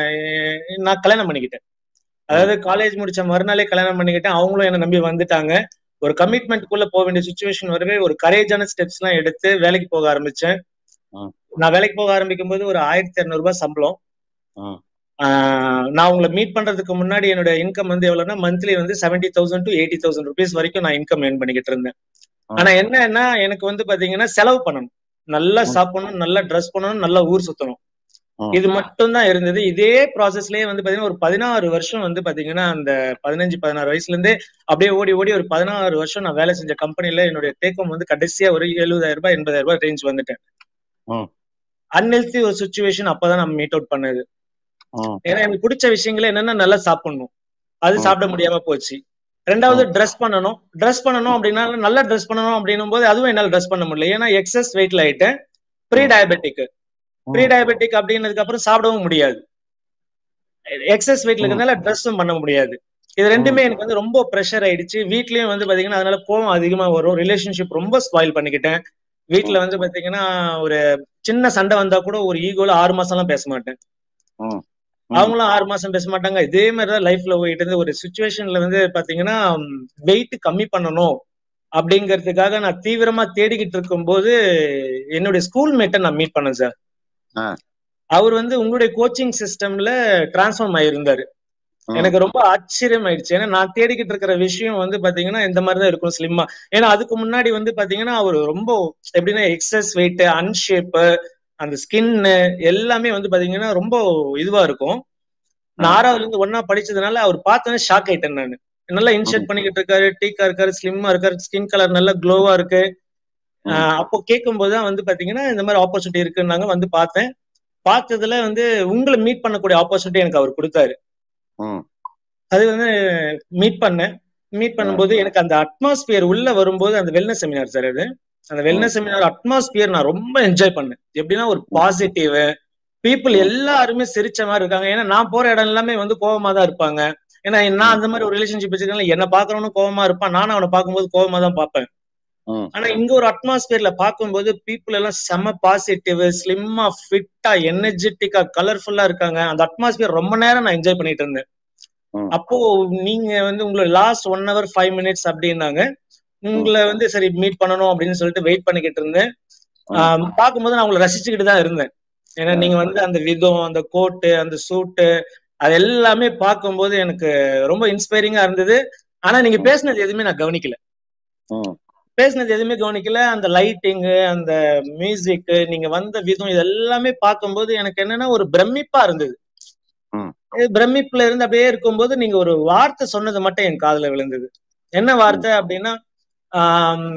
எ- நான் கல்யாணம் பண்ணிக்கிட்டேன் அதாவது காலேஜ் முடிச்ச மறுநாளே கல்யாணம் பண்ணிக்கிட்டேன் அவங்களும் என்ன நம்பி வந்துட்டாங்க ஒரு கமிட்மெண்ட்குள்ள போக வேண்டிய சுச்சுவேஷன் வரவே ஒரு கரேஜான ஸ்டெப்ஸ் எல்லாம் எடுத்து வேலைக்கு போக ஆரம்பிச்சேன் ம். நான் வேலைக்கு போக ஆரம்பிக்கும் போது ஒரு ஆயிரத்தி இருநூறு ரூபாய் சம்பளம் ம். ஆஹ் நான் உங்களை மீட் பண்றதுக்கு முன்னாடி என்னோட இன்கம் வந்து எவ்வளவுன்னா மந்த்லி வந்து seventy thousand to eighty thousand rupees வரைக்கும் நான் இன்கம் ஏர்ன் பண்ணிக்கிட்டு இருந்தேன் ம். ஆனா என்னன்னா எனக்கு வந்து பாத்தீங்கன்னா செலவு பண்ணணும் நல்லா ம். சாப்பிடணும் நல்லா ட்ரெஸ் பண்ணணும் நல்லா ஊர் சுத்தணும் ம். இது மட்டும் தான் இருந்தது இதே ப்ராசஸ்லயே வந்து பாத்தீங்கன்னா ஒரு பதினாறு வருஷம் வந்து பாத்தீங்கன்னா அந்த பதினஞ்சு பதினாறு வயசுல இருந்தே அப்படியே ஓடி ஓடி ஒரு பதினாறு வருஷம் நான் வேலை செஞ்ச கம்பெனில என்னுடைய டேக்கம் வந்து கடைசியா ஒரு எழுபதாயிரம் ரூபாய் எண்பதாயிரம் ரூபாய் ரேஞ்ச் வந்துட்டேன் ம். அன்ஹெல்தி ஒரு சுச்சுவேஷன் அப்பதான் நான் மீட் அவுட் பண்ணது ம். ஏன்னா எனக்கு பிடிச்ச விஷயங்கள் என்னன்னா நல்லா சாப்பிடணும் அது ம். சாப்பிட முடியாம போச்சு ரெண்டாவது ம். ட்ரெஸ் பண்ணணும் ட்ரெஸ் பண்ணணும் அப்படின்னா நல்லா ட்ரெஸ் பண்ணணும் அப்படின்னும் போது அதுவும் என்னால ட்ரெஸ் பண்ண முடியல ஏன்னா எக்ஸஸ் வெயிட்ல ஆயிட்டேன் pre hmm. Diabetic pre hmm. Diabetic அப்படின்னதுக்கு அப்புறம் சாப்பிடவும் முடியாது எக்ஸஸ் வெயிட்ல ம். இருக்கிறதுனால ட்ரெஸ்ஸும் பண்ண முடியாது இது ரெண்டுமே எனக்கு வந்து ரொம்ப ப்ரெஷர் ஆயிடுச்சு வீட்லயும் வந்து பாத்தீங்கன்னா அதனால கோவம் அதிகமா வரும் ரிலேஷன்ஷிப் ரொம்ப ஸ்பாயில் பண்ணிக்கிட்டேன் வீட்ல ம். வந்து பாத்தீங்கன்னா ஒரு சின்ன சண்டை வந்தா கூட ஒரு ஈகோல ஆறு மாசம் எல்லாம் பேச மாட்டேன் ம். ம். அவங்களும் ஆறு மாசம் பேச மாட்டாங்க இதே மாதிரிதான் லைஃப்ல போயிட்டு இருந்து ஒரு சுச்சுவேஷன்ல வந்து பாத்தீங்கன்னா வெயிட் கம்மி பண்ணணும் அப்படிங்கிறதுக்காக நான் தீவிரமா தேடிக்கிட்டு இருக்கும்போது என்னுடைய ஸ்கூல் மேட்டை நான் மீட் பண்ணேன் சார் ஆ. அவர் வந்து உங்களுடைய கோச்சிங் சிஸ்டம்ல டிரான்ஸ்ஃபார்ம் ஆயிருந்தாரு ம். எனக்கு ரொம்ப ஆச்சரியம் ஆயிடுச்சு ஏன்னா நான் தேடிக்கிட்டு இருக்கிற விஷயம் வந்து பாத்தீங்கன்னா இந்த மாதிரி தான் இருக்கும் ஸ்லிம்மா ஏன்னா அதுக்கு முன்னாடி வந்து பாத்தீங்கன்னா அவர் ரொம்ப எப்படின்னா எக்ஸஸ் வெயிட் அன்ஷேப்பு அந்த ஸ்கின்னு எல்லாமே வந்து பாத்தீங்கன்னா ரொம்ப இதுவா இருக்கும் நான் ஆறாவதுல இருந்து ஒன்னா படிச்சதுனால அவர் பார்த்தோன்னே ஷாக் ஆயிட்டேன் நான் நல்லா இன்ஷர்ட் ம். பண்ணிக்கிட்டு இருக்காரு டீக்கா இருக்காரு ஸ்லிம்மா இருக்காரு ஸ்கின் கலர் நல்லா க்ளோவா இருக்கு ம். ஆஹ் அப்போ கேட்கும் போதுதான் வந்து பாத்தீங்கன்னா இந்த மாதிரி ஆப்பர்ச்சுனிட்டி இருக்குன்னாங்க வந்து பார்த்தேன் பார்த்ததுல வந்து உங்களை மீட் பண்ணக்கூடிய ஆப்பர்ச்சுனிட்டி எனக்கு அவர் கொடுத்தாரு ம். அது வந்து மீட் பண்ணேன் மீட் பண்ணும்போது எனக்கு அந்த அட்மாஸ்பியர் உள்ள வரும்போது அந்த வெல்னஸ் செமினார் சார் அது அந்த வெல்னஸ் செமினார் அட்மாஸ்பியர் நான் ரொம்ப என்ஜாய் பண்ணேன் எப்படின்னா ஒரு பாசிட்டிவ் பீப்புள் எல்லாருமே சிரிச்ச மாதிரி இருக்காங்க ஏன்னா நான் போற இடம் எல்லாமே வந்து கோவமா தான் இருப்பாங்க ஏன்னா நான் அந்த மாதிரி ஒரு ரிலேஷன்ஷிப் வச்சிருக்கேன் என்ன பாக்குறவனும் கோவமா இருப்பான் நானும் அவனை பார்க்கும்போது கோவமா தான் பார்ப்பேன் ம். ஆனா இங்க ஒரு அட்மாஸ்பியர்ல பார்க்கும்போது பீப்புள் எல்லாம் செம பாசிட்டிவ் ஸ்லிம்மா ஃபிட்டா எனர்ஜெட்டிக்கா கலர்ஃபுல்லா இருக்காங்க அந்த அட்மாஸ்பியர் ரொம்ப நேரம் நான் என்ஜாய் பண்ணிட்டு இருந்தேன் ம். அப்போ நீங்க வந்து உங்களோட last one hour five minutes அப்படின்னாங்க உங்களை வந்து சரி மீட் பண்ணணும் அப்படின்னு சொல்லிட்டு வெயிட் பண்ணிக்கிட்டு இருந்தேன் ஆஹ் பார்க்கும்போது நான் உங்களை ரசிச்சுக்கிட்டு தான் இருந்தேன் ஏன்னா நீங்க வந்து அந்த விதம் அந்த கோட்டு அந்த சூட்டு அது எல்லாமே பார்க்கும்போது எனக்கு ரொம்ப இன்ஸ்பைரிங்கா இருந்தது ஆனா நீங்க பேசுனது எதுவுமே நான் கவனிக்கல ம். பேசுனது எதுவுமே கவனிக்கல அந்த லைட்டிங் அந்த மியூசிக் நீங்க வந்த விதம் இது எல்லாமே பார்க்கும்போது எனக்கு என்னன்னா ஒரு பிரமிப்பா இருந்தது ம். இது பிரமிப்புல இருந்து அப்படியே இருக்கும்போது நீங்க ஒரு வார்த்தை சொன்னது மட்டும் என் காதுல விழுந்தது என்ன வார்த்தை அப்படின்னா ஆம்,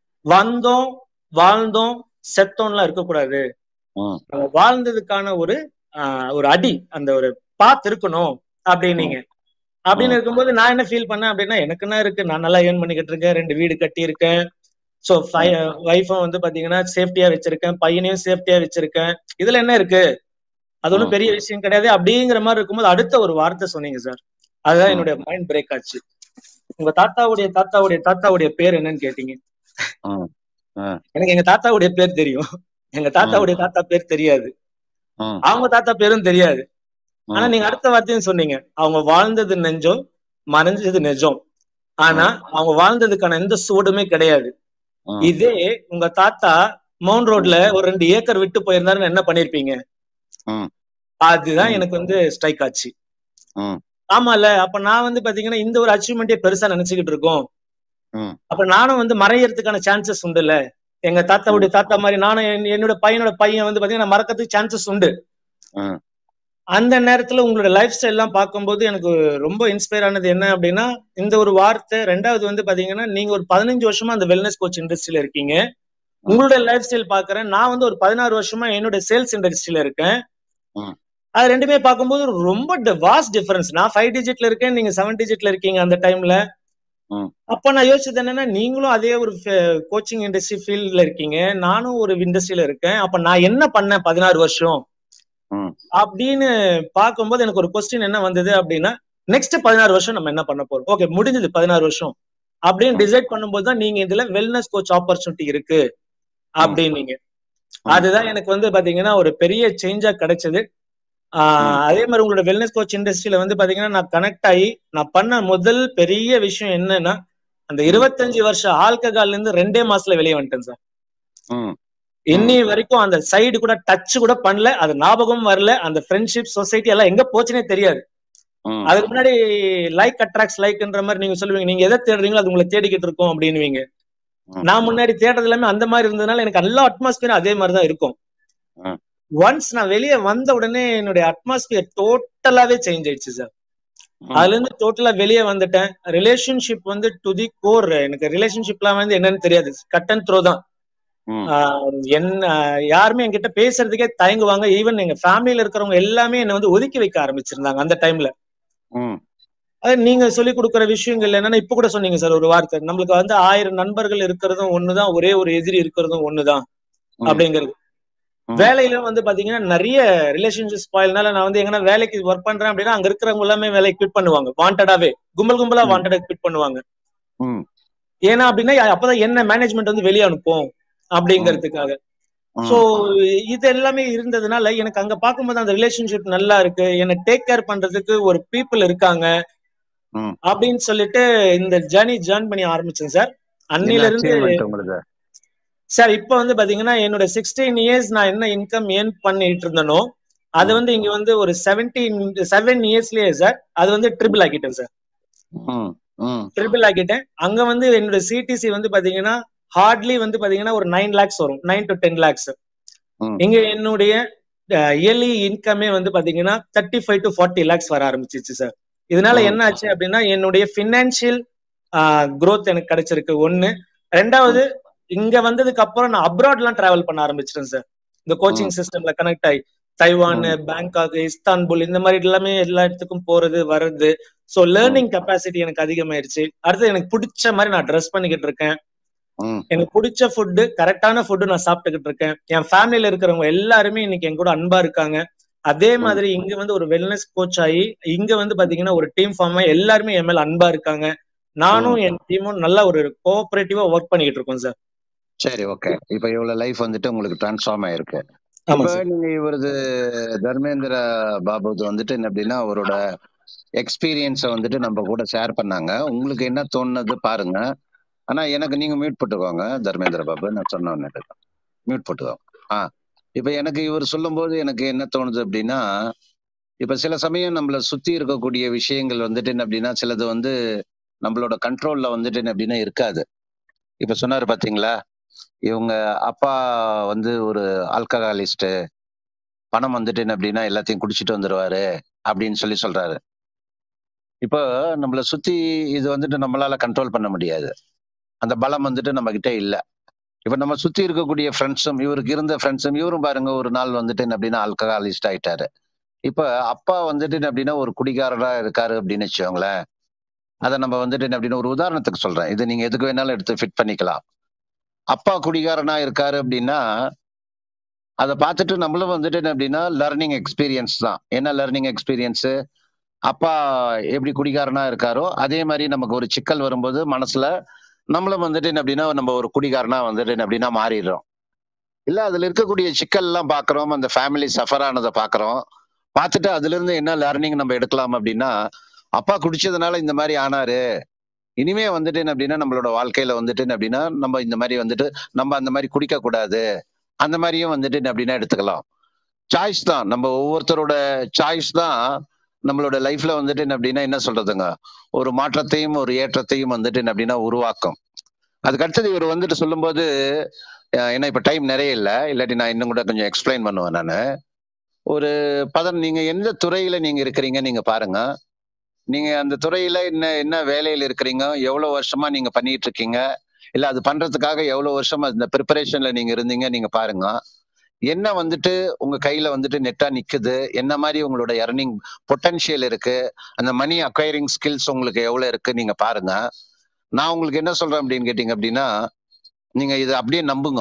வந்தோம் வாழ்ந்தோம் செத்தோம்லாம் இருக்கக்கூடாது ம். நம்ம வாழ்ந்ததுக்கான ஒரு ஆஹ், ஒரு அடி அந்த ஒரு பாத் இருக்கணும் அப்படின்னீங்க அப்படின்னு இருக்கும்போது நான் என்ன ஃபீல் பண்ணேன் அப்படின்னா எனக்கு என்ன இருக்கு நான் நல்லா ஏர்ன் பண்ணிக்கிட்டு இருக்கேன் ரெண்டு வீடு கட்டி இருக்கேன் ஸோ ஒய்ஃபும் வந்து பாத்தீங்கன்னா சேஃப்டியா வச்சிருக்கேன் பையனையும் சேஃப்டியா வச்சிருக்கேன் இதுல என்ன இருக்கு அது ஒன்றும் ம். பெரிய விஷயம் கிடையாது அப்படிங்கிற மாதிரி இருக்கும்போது அடுத்த ஒரு வார்த்தை சொன்னீங்க சார் அதுதான் ம். என்னுடைய மைண்ட் பிரேக் ஆச்சு உங்க தாத்தாவுடைய தாத்தாவுடைய தாத்தாவுடைய பேர் என்னன்னு கேட்டீங்க ம், ம், எனக்கு எங்க தாத்தாவுடைய பேர் தெரியும் எங்க தாத்தாவுடைய தாத்தா பேர் தெரியாது ம், அவங்க தாத்தா பேரும் தெரியாது ஆனா ம், நீங்க அடுத்த வார்த்தையும் சொன்னீங்க அவங்க வாழ்ந்தது நெஞ்சம் மறைஞ்சது நெஜம் ஆனா அவங்க வாழ்ந்ததுக்கான எந்த சூடுமே கிடையாது ம், இதே உங்க தாத்தா மவுண்ட் ரோட்ல ஒரு ரெண்டு ஏக்கர் விட்டு போயிருந்தாருன்னு என்ன பண்ணிருப்பீங்க ம், அதுதான் ம், எனக்கு வந்து ஸ்ட்ரைக் ஆச்சு ம், ஆமால அப்ப நான் வந்து பாத்தீங்கன்னா இந்த ஒரு அச்சீவ்மெண்ட்டே பெருசா நினைச்சுக்கிட்டு இருக்கோம் ம், அப்ப நானும் வந்து மறையறதுக்கான சான்சஸ் உண்டுல்ல எங்க தாத்தாவுடைய தாத்தா மாதிரி நானும் என்- என்னோட பையனோட பையன் வந்து பாத்தீங்கன்னா மறக்கிறதுக்கு சான்சஸ் உண்டு ம், அந்த நேரத்துல உங்களோட லைஃப் ஸ்டைல் எல்லாம் பார்க்கும்போது எனக்கு ரொம்ப இன்ஸ்பயர் ஆனது என்ன அப்படின்னா இந்த ஒரு வார்த்தை ரெண்டாவது வந்து பாத்தீங்கன்னா நீங்க ஒரு பதினஞ்சு வருஷமா அந்த வெல்னஸ் கோச் இண்டஸ்ட்ரியில இருக்கீங்க உங்களுடைய லைஃப் ஸ்டைல் பாக்குறேன் நான் வந்து ஒரு பதினாறு வருஷமா என்னோட சேல்ஸ் இண்டஸ்ட்ரியில இருக்கேன் ம். அது ரெண்டுமே பார்க்கும்போது ரொம்ப வாஸ்ட் டிஃபரன்ஸ் நான் ஃபைவ் டிஜிட்ல இருக்கேன் நீங்க செவன் டிஜிட்ல இருக்கீங்க அந்த டைம்ல ம். அப்ப நான் யோசிச்சது என்னன்னா நீங்களும் அதே ஒரு கோச்சிங் இண்டஸ்ட்ரி ஃபீல்ட்ல இருக்கீங்க நானும் ஒரு இண்டஸ்ட்ரியில இருக்கேன் அப்ப நான் என்ன பண்ணேன் பதினாறு வருஷம் ம். அப்படின்னு பார்க்கும்போது எனக்கு ஒரு கொஸ்டின் என்ன வந்தது அப்படின்னா நெக்ஸ்ட் பதினாறு வருஷம் நம்ம என்ன பண்ண போறோம் ஓகே முடிஞ்சது பதினாறு வருஷம் அப்படின்னு டிசைட் பண்ணும்போது தான் நீங்க இதுல வெல்னஸ் கோச் ஆப்பர்ச்சுனிட்டி இருக்கு அப்படின்னீங்க அதுதான் எனக்கு வந்து பாத்தீங்கன்னா ஒரு பெரிய சேஞ்சா கிடைச்சது ஆஹ் அதே மாதிரி உங்களோட வெல்னஸ் கோச் இண்டஸ்ட்ரியில வந்து பாத்தீங்கன்னா நான் கனெக்ட் ஆகி நான் பண்ண முதல் பெரிய விஷயம் என்னன்னா அந்த இருபத்தஞ்சு வருஷம் ஆல்கஹால்ல இருந்து ரெண்டே மாசத்துல வெளியே வந்துட்டேன் சார் ம், இன்னி வரைக்கும் அந்த சைடு கூட டச் கூட பண்ணல அது ஞாபகம் வரல அந்த ஃப்ரெண்ட்ஷிப் சொசைட்டி எல்லாம் எங்க போச்சுனே தெரியாது ம், அதுக்கு முன்னாடி லைக் அட்ராக்ட்ஸ் லைக்ன்ற மாதிரி நீங்க சொல்லுவீங்க நீங்க எதை தேடுறீங்களோ அது உங்களை தேடிக்கிட்டு இருக்கோம் அப்படின்னுவீங்க ம். நான் முன்னாடி தேடுறது எல்லாமே அந்த மாதிரி இருந்ததுனால எனக்கு எல்லா அட்மாஸ்பியரும் அதே மாதிரி தான் இருக்கும் ம். ஒன்ஸ் நான் வெளியே வந்த உடனே என்னுடைய அட்மாஸ்பியர் டோட்டலாவே சேஞ்ச் ஆயிடுச்சு சார் ம். அதுல இருந்து டோட்டலா வெளியே வந்துட்டேன் ரிலேஷன்ஷிப் வந்து டு தி கோர் எனக்கு ரிலேஷன்ஷிப்லாம் வந்து என்னன்னு தெரியாது கட் அண்ட் த்ரோ தான் ம், ஆஹ் என்ன யாருமே என்கிட்ட பேசுறதுக்கே தயங்குவாங்க ஈவன் எங்க ஃபேமிலியில இருக்கிறவங்க எல்லாமே என்னை வந்து ஒதுக்கி வைக்க ஆரம்பிச்சிருந்தாங்க அந்த டைம்ல ம், அது நீங்க சொல்லி கொடுக்குற விஷயங்கள் என்னன்னா இப்ப கூட சொன்னீங்க சார் ஒரு வார்த்தை நம்மளுக்கு வந்து ஆயிரம் நண்பர்கள் இருக்கிறதும் ஒண்ணுதான் ஒரே ஒரு எதிரி இருக்கிறதும் ஒண்ணுதான் ம். அப்படிங்கிறது ம். வேலையில வந்து பாத்தீங்கன்னா நிறைய ரிலேஷன்ஷிப் ஸ்பாயில்னால நான் வந்து எங்கன்னா வேலைக்கு ஒர்க் பண்றேன் அப்படின்னா அங்க இருக்கிறவங்க எல்லாமே வேலையை குவிட் பண்ணுவாங்க வாண்டடாவே கும்பல் கும்பலா ம். வாண்டடா குவிட் பண்ணுவாங்க ம், ஏன்னா அப்படின்னா அப்பதான் என்ன மேனேஜ்மெண்ட் வந்து வெளியே அனுப்பும் அப்படிங்கிறதுக்காக ம். சோ இது எல்லாமே இருந்ததுனால எனக்கு அங்க பார்க்கும்போது அந்த ரிலேஷன்ஷிப் நல்லா இருக்கு என்னை டேக் கேர் பண்றதுக்கு ஒரு பீப்புள் இருக்காங்க ம். அப்படின்னு சொல்லிட்டு இந்த ஜேர்னி ஜாயின் பண்ணி ஆரம்பிச்சேன் சார் அன்னில என்ன இருந்து achievement உங்களுக்கு சார் இப்ப வந்து பாத்தீங்கன்னா என்னோட சிக்ஸ்டீன் இயர்ஸ் நான் என்ன இன்கம் ஏர்ன் பண்ணிட்டு இருந்தனோ அது வந்து இங்க வந்து ஒரு செவன்டீன் செவன் இயர்ஸ்லயே சார் அது வந்து ட்ரிபிள் ஆக்கிட்டேன் சார் ம், ம், ட்ரிபிள் ஆக்கிட்டேன் அங்க வந்து என்னோட சிடிசி வந்து பாத்தீங்கன்னா ஹார்ட்லி வந்து பாத்தீங்கன்னா ஒரு நைன் லேக்ஸ் வரும் நைன் டு டென் லேக்ஸ் ம். இங்க என்னுடைய இயர்லி இன்கமே வந்து பாத்தீங்கன்னா thirty five to forty lakhs வர ஆரம்பிச்சிச்சு சார் இதனால ம். என்ன ஆச்சு அப்படின்னா என்னுடைய பினான்சியல் growth எனக்கு கிடைச்சிருக்கு ஒண்ணு ரெண்டாவது இங்க வந்ததுக்கு அப்புறம் நான் அப்ராட்லாம் டிராவல் பண்ண ஆரம்பிச்சிட்டேன் சார் இந்த கோச்சிங் சிஸ்டம்ல கனெக்ட் ஆகி தைவான் பேங்காக் இஸ்தான்புல் இந்த மாதிரி எல்லாமே எல்லா இடத்துக்கும் போறது வர்றது சோ லேர்னிங் கெப்பாசிட்டி எனக்கு அதிகமாயிருச்சு அடுத்து எனக்கு பிடிச்ச மாதிரி நான் ட்ரெஸ் பண்ணிக்கிட்டு இருக்கேன் ம், எனக்கு பிடிச்ச ஃபுட்டு கரெக்டான ஃபுட்டு நான் சாப்பிட்டுக்கிட்டு இருக்கேன் என் ஃபேமிலியில இருக்கிறவங்க எல்லாருமே இன்னைக்கு என் கூட அன்பா இருக்காங்க அதே மாதிரி இங்க வந்து ஒரு வெல்னஸ் கோச் ஆகி இங்க வந்து பாத்தீங்கன்னா ஒரு டீம் ஃபார்ம் ஆகி எல்லாருமே என் மேல அன்பா இருக்காங்க நானும் என் டீமும் நல்லா ஒரு கோஆபரேட்டிவா ஒர்க் பண்ணிக்கிட்டு இருக்கோம் சார் சரி ஓகே இப்ப இவ்வளவு லைஃப் வந்துட்டு உங்களுக்கு டிரான்ஸ்ஃபார்ம் ஆயிருக்கு ஆமா இப்ப சார் நீங்க இவரது தர்மேந்திர பாபு வந்துட்டு என்ன அப்படின்னா அவரோட எக்ஸ்பீரியன்ஸை வந்துட்டு நம்ம கூட ஷேர் பண்ணாங்க உங்களுக்கு என்ன தோணுது பாருங்க ஆனா எனக்கு நீங்க மியூட் போட்டுக்கோங்க தர்மேந்திர பாபு நான் சொன்ன உடனே மியூட் போட்டுக்கோங்க ஆ இப்ப எனக்கு இவர் சொல்லும்போது எனக்கு என்ன தோணுது அப்படின்னா இப்ப சில சமயம் நம்மள சுத்தி இருக்கக்கூடிய விஷயங்கள் வந்துட்டு என்ன அப்படின்னா சிலது வந்து நம்மளோட கண்ட்ரோல்ல வந்துட்டு என்ன அப்படின்னா இருக்காது இப்ப சொன்னாரு பாத்தீங்களா இவங்க அப்பா வந்து ஒரு ஆல்கஹாலிஸ்ட் பணம் வந்துட்டு என்ன அப்படின்னா எல்லாத்தையும் குடிச்சிட்டு வந்துருவாரு அப்படின்னு சொல்லி சொல்றாரு இப்போ நம்மள சுத்தி இது வந்துட்டு நம்மளால கண்ட்ரோல் பண்ண முடியாது அந்த பலம் வந்துட்டு நம்ம கிட்ட இல்ல இப்ப நம்ம சுத்தி இருக்கக்கூடிய ஃப்ரெண்ட்ஸும் இவருக்கு இருந்த ஃப்ரெண்ட்ஸும் இவரும் பாருங்க ஒரு நாள் வந்துட்டு என்ன அப்படின்னா ஆல்கஹாலிஸ்ட் ஆயிட்டாரு இப்ப அப்பா வந்துட்டு என்ன அப்படின்னா ஒரு குடிகாரரா இருக்காரு அப்படின்னு வச்சுக்கோங்களேன் அதை நம்ம வந்துட்டு என்ன அப்படின்னா ஒரு உதாரணத்துக்கு சொல்றேன் இது நீங்க எதுக்கு வேணாலும் எடுத்து ஃபிட் பண்ணிக்கலாம் அப்பா குடிகாரனா இருக்காரு அப்படின்னா அதை பார்த்துட்டு நம்மளும் வந்துட்டு என்ன அப்படின்னா லேர்னிங் எக்ஸ்பீரியன்ஸ் தான் என்ன லேர்னிங் எக்ஸ்பீரியன்ஸ் அப்பா எப்படி குடிகாரனா இருக்காரோ அதே மாதிரி நமக்கு ஒரு சிக்கல் வரும்போது மனசுல நம்மளும் வந்துட்டு என்ன அப்படின்னா நம்ம ஒரு குடிகாரனா வந்துட்டு என்ன அப்படின்னா மாறிடுறோம் இல்ல அதுல இருக்கக்கூடிய சிக்கல் எல்லாம் பாக்குறோம் அந்த ஃபேமிலி சஃபர் ஆனதை பாக்குறோம் பார்த்துட்டு அதுல இருந்து என்ன லேர்னிங் நம்ம எடுக்கலாம் அப்படின்னா அப்பா குடிச்சதுனால இந்த மாதிரி ஆனாரு இனிமே வந்துட்டு என்ன அப்படின்னா நம்மளோட வாழ்க்கையில வந்துட்டு என்ன அப்படின்னா நம்ம இந்த மாதிரி வந்துட்டு நம்ம அந்த மாதிரி குடிக்க கூடாது அந்த மாதிரியும் வந்துட்டு என்ன அப்படின்னா எடுத்துக்கலாம் சாய்ஸ் தான் நம்ம ஒவ்வொருத்தரோட சாய்ஸ் தான் நம்மளோட லைஃப்ல வந்துட்டு என்ன அப்படின்னா என்ன சொல்றதுங்க ஒரு மாற்றத்தையும் ஒரு ஏற்றத்தையும் வந்துட்டு என்ன அப்படின்னா உருவாக்கும் அதுக்கு அடுத்தது இவர் வந்துட்டு சொல்லும்போது அஹ் ஏன்னா இப்ப டைம் நிறைய இல்லை இல்லாட்டி நான் இன்னும் கூட கொஞ்சம் எக்ஸ்பிளைன் பண்ணுவேன் நான் ஒரு பதன் நீங்க எந்த துறையில நீங்க இருக்கிறீங்க நீங்க பாருங்க நீங்க அந்த துறையில என்ன என்ன வேலையில இருக்கிறீங்க எவ்வளவு வருஷமா நீங்க பண்ணிட்டு இருக்கீங்க இல்ல அது பண்றதுக்காக எவ்வளவு வருஷமா இந்த ப்ரிப்பரேஷன்ல நீங்க இருந்தீங்க நீங்க பாருங்க என்ன வந்துட்டு உங்க கையில வந்துட்டு நெட்டா நிக்குது என்ன மாதிரி உங்களோட எர்னிங் பொட்டன்ஷியல் இருக்கு அந்த மணி அக்வயரிங் ஸ்கில்ஸ் உங்களுக்கு எவ்வளவு இருக்கு நீங்க பாருங்க நான் உங்களுக்கு என்ன சொல்றேன் அப்படின்னு கேட்டீங்க அப்படின்னா நீங்க இதை அப்படியே நம்புங்க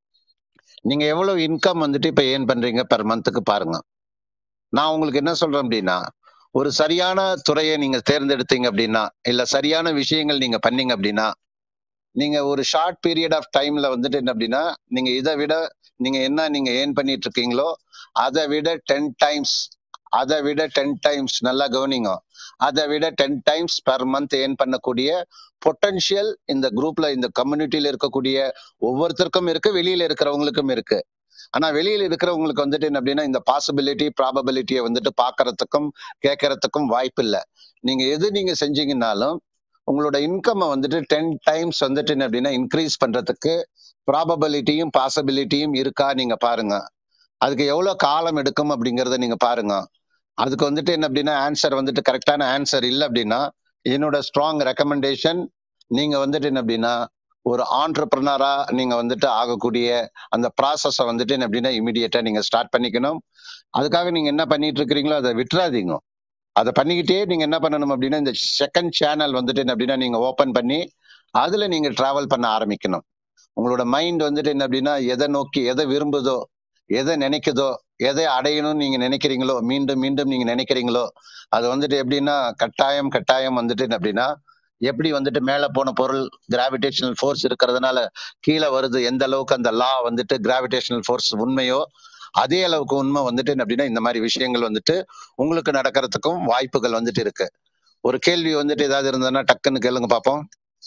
நீங்க எவ்வளவு இன்கம் வந்துட்டு இப்ப ஏர்ன் பண்றீங்க பெர் மந்த்துக்கு பாருங்க நான் உங்களுக்கு என்ன சொல்றேன் அப்படின்னா ஒரு சரியான துறையை நீங்க தேர்ந்தெடுத்தீங்க அப்படின்னா இல்ல சரியான விஷயங்கள் நீங்க பண்ணீங்க அப்படின்னா நீங்க ஒரு ஷார்ட் பீரியட் ஆஃப் டைம்ல வந்துட்டு என்ன அப்படின்னா நீங்க இதை விட நீங்க என்ன நீங்க ஏர்ன் பண்ணிட்டு இருக்கீங்களோ அதை விட டென் டைம்ஸ் அதை விட டென் டைம்ஸ் நல்லா கவனிங்க அதை விட ten times per month earn பண்ணக்கூடிய பொட்டன்ஷியல் இந்த குரூப்ல இந்த கம்யூனிட்டியில இருக்கக்கூடிய ஒவ்வொருத்தருக்கும் இருக்கு வெளியில இருக்கிறவங்களுக்கும் இருக்கு ஆனா வெளியில இருக்கிறவங்களுக்கு வந்துட்டு என்ன அப்படின்னா இந்த பாசிபிலிட்டி ப்ராபபிலிட்டியை வந்துட்டு பாக்குறதுக்கும் கேட்கறதுக்கும் வாய்ப்பு இல்லை நீங்க எது நீங்க செஞ்சீங்கன்னாலும் உங்களோட இன்கம் வந்துட்டு டென் டைம்ஸ் வந்துட்டு என்ன அப்படின்னா இன்க்ரீஸ் பண்றதுக்கு ப்ராபபிலிட்டியும் பாசிபிலிட்டியும் இருக்கா நீங்க பாருங்க அதுக்கு எவ்வளவு காலம் எடுக்கும் அப்படிங்கறத நீங்க பாருங்க அதுக்கு வந்துட்டு என்ன அப்படின்னா ஆன்சர் வந்துட்டு கரெக்டான ஆன்சர் இல்லை அப்படின்னா என்னோட ஸ்ட்ராங் ரெக்கமெண்டேஷன் நீங்க வந்துட்டு என்ன அப்படின்னா ஒரு ஆண்டர்பிரினரா நீங்க வந்துட்டு ஆகக்கூடிய அந்த ப்ராசஸை வந்துட்டு என்ன அப்படின்னா இமிடியேட்டா நீங்க ஸ்டார்ட் பண்ணிக்கணும் அதுக்காக நீங்க என்ன பண்ணிட்டு இருக்கிறீங்களோ அதை விட்டுறாதீங்க அதை பண்ணிக்கிட்டே நீங்க என்ன பண்ணணும் அப்படின்னா இந்த செகண்ட் சேனல் வந்துட்டு என்ன அப்படின்னா நீங்க ஓபன் பண்ணி அதுல நீங்க டிராவல் பண்ண ஆரம்பிக்கணும் உங்களோட மைண்ட் வந்துட்டு என்ன அப்படின்னா எதை நோக்கி எதை விரும்புதோ எதை நினைக்குதோ எதை அடையணும்னு நீங்க நினைக்கிறீங்களோ மீண்டும் மீண்டும் நீங்க நினைக்கிறீங்களோ அது வந்துட்டு எப்படின்னா கட்டாயம் கட்டாயம் வந்துட்டு என்ன அப்படின்னா எப்படி வந்துட்டு மேல போன பொருள் கிராவிடேஷனல் ஃபோர்ஸ் இருக்கிறதுனால கீழே வருது எந்த அளவுக்கு அந்த லா வந்துட்டு கிராவிடேஷனல் ஃபோர்ஸ் உண்மையோ அதே அளவுக்கு உண்மை வந்துட்டு என்ன அப்படின்னா இந்த மாதிரி விஷயங்கள் வந்துட்டு உங்களுக்கு நடக்கிறதுக்கும் வாய்ப்புகள் வந்துட்டு இருக்கு ஒரு கேள்வி வந்துட்டு ஏதாவது இருந்ததுன்னா டக்குன்னு கேளுங்க பார்ப்போம்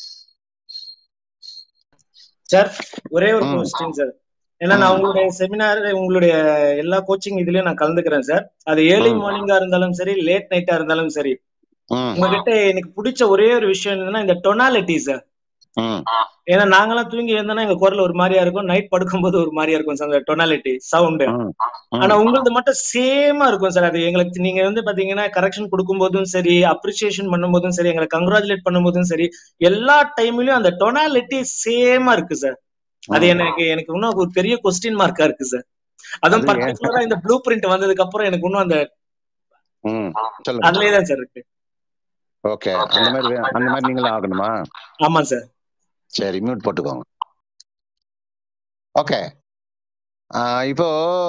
சார் ஒரே ஒரு ம். கொஸ்டின் சார் ஏன்னா நான் உங்களுடைய செமினார் உங்களுடைய எல்லா கோச்சிங் இதுலயும் நான் கலந்துக்கிறேன் சார் அது ஏர்லி ம். மார்னிங்கா இருந்தாலும் சரி லேட் நைட்டா இருந்தாலும் சரி ம் உங்ககிட்ட எனக்கு பிடிச்ச ஒரே ஒரு விஷயம் என்னன்னா இந்த டொனாலிட்டி சார் ம் ஏன்னா நாங்கெல்லாம் தூங்கி இருந்தோம்னா எங்க குரல் ஒரு மாதிரியா இருக்கும் நைட் படுக்கும்போது ஒரு மாதிரியா இருக்கும் சார் அந்த டொனாலிட்டி சவுண்டு ம் ஆனா உங்களது மட்டும் சேமா இருக்கும் சார் அது எங்களுக்கு நீங்க வந்து பாத்தீங்கன்னா கரெக்ஷன் கொடுக்கும்போதும் சரி அப்ரிசியேஷன் பண்ணும்போதும் சரி எங்களை கங்க்ராச்சுலேட் பண்ணும்போதும் சரி எல்லா டைம்லயும் அந்த டொனாலிட்டி சேமா இருக்கு சார் அது ம். எனக்கு எனக்கு இன்னும் ஒரு பெரிய கொஸ்டின் மார்க்கா இருக்கு சார் அதுவும் அது ஏன்? பர்டிகுலரா இந்த ப்ளூ பிரிண்ட் வந்ததுக்கு அப்புறம் எனக்கு இன்னும் அந்த ம் சொல்லுங்க அதுலயே தான் சார் இருக்கு ஓகே அந்த மாதிரி வே- அந்த மாதிரி நீங்களும் ஆகணுமா ஆமா சார் சரி மியூட் போட்டுக்கோங்க ஓகே இப்போ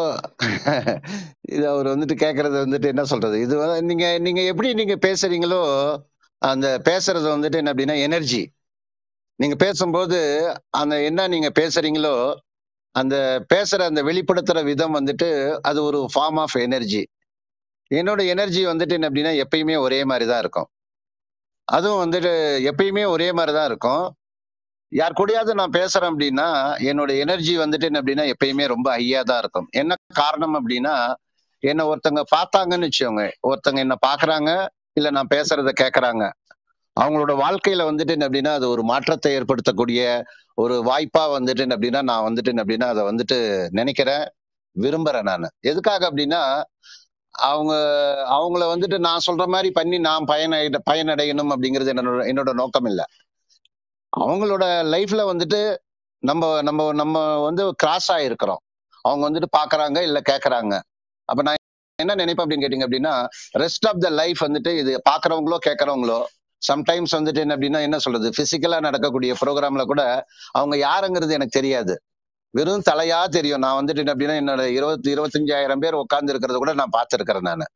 இது அவர் வந்துட்டு கேட்கறது வந்துட்டு என்ன சொல்றது இது வந்து நீங்க நீங்க எப்படி நீங்க பேசுறீங்களோ அந்த பேசுறது வந்துட்டு என்ன அப்படின்னா எனர்ஜி நீங்க பேசும்போது அந்த என்ன நீங்க பேசுறீங்களோ அந்த பேசுற அந்த வெளிப்படுத்துற விதம் வந்துட்டு அது ஒரு ஃபார்ம் ஆஃப் எனர்ஜி என்னோட எனர்ஜி வந்துட்டு என்ன அப்படின்னா எப்பயுமே ஒரே மாதிரி தான் இருக்கும் அதுவும் வந்துட்டு எப்பயுமே ஒரே மாதிரி தான் இருக்கும் யார் கூடயாவது நான் பேசுறேன் அப்படின்னா என்னோட எனர்ஜி வந்துட்டு என்ன அப்படின்னா எப்பயுமே ரொம்ப ஹையா தான் இருக்கும் என்ன காரணம் அப்படின்னா என்ன ஒருத்தங்க பார்த்தாங்கன்னு வச்சுக்கோங்க ஒருத்தங்க என்ன பாக்குறாங்க இல்ல நான் பேசுறத கேக்குறாங்க அவங்களோட வாழ்க்கையில வந்துட்டு என்ன அப்படின்னா அது ஒரு மாற்றத்தை ஏற்படுத்தக்கூடிய ஒரு வாய்ப்பா வந்துட்டு என்ன அப்படின்னா நான் வந்துட்டு என்ன அப்படின்னா அதை வந்துட்டு நினைக்கிறேன் விரும்புறேன் நான் எதுக்காக அப்படின்னா அவங்க அவங்கள வந்துட்டு நான் சொல்ற மாதிரி பண்ணி நான் பயன பயனடையணும் அப்படிங்கிறது என்னோட என்னோட நோக்கம் இல்லை அவங்களோட லைஃப்ல வந்துட்டு நம்ம நம்ம நம்ம வந்து கிராஸ் ஆயிருக்கிறோம் அவங்க வந்துட்டு பாக்குறாங்க இல்ல கேக்குறாங்க அப்ப நான் என்ன நினைப்பேன் அப்படின்னு கேட்டீங்க அப்படின்னா ரெஸ்ட் ஆஃப் த லைஃப் வந்துட்டு இது பாக்குறவங்களோ கேட்கறவங்களோ சம்டைம்ஸ் வந்துட்டு என்ன அப்படின்னா என்ன சொல்றது பிசிக்கலா நடக்கக்கூடிய ப்ரோக்ராம்ல கூட அவங்க யாருங்கிறது எனக்கு தெரியாது வெறும் தலையா தெரியும் நான் வந்துட்டு என்ன அப்படின்னா என்னோட இருபத்தி இருபத்தஞ்சாயிரம் பேர் உட்கார்ந்து இருக்கிறத கூட நான் பார்த்திருக்கிறேன் நான்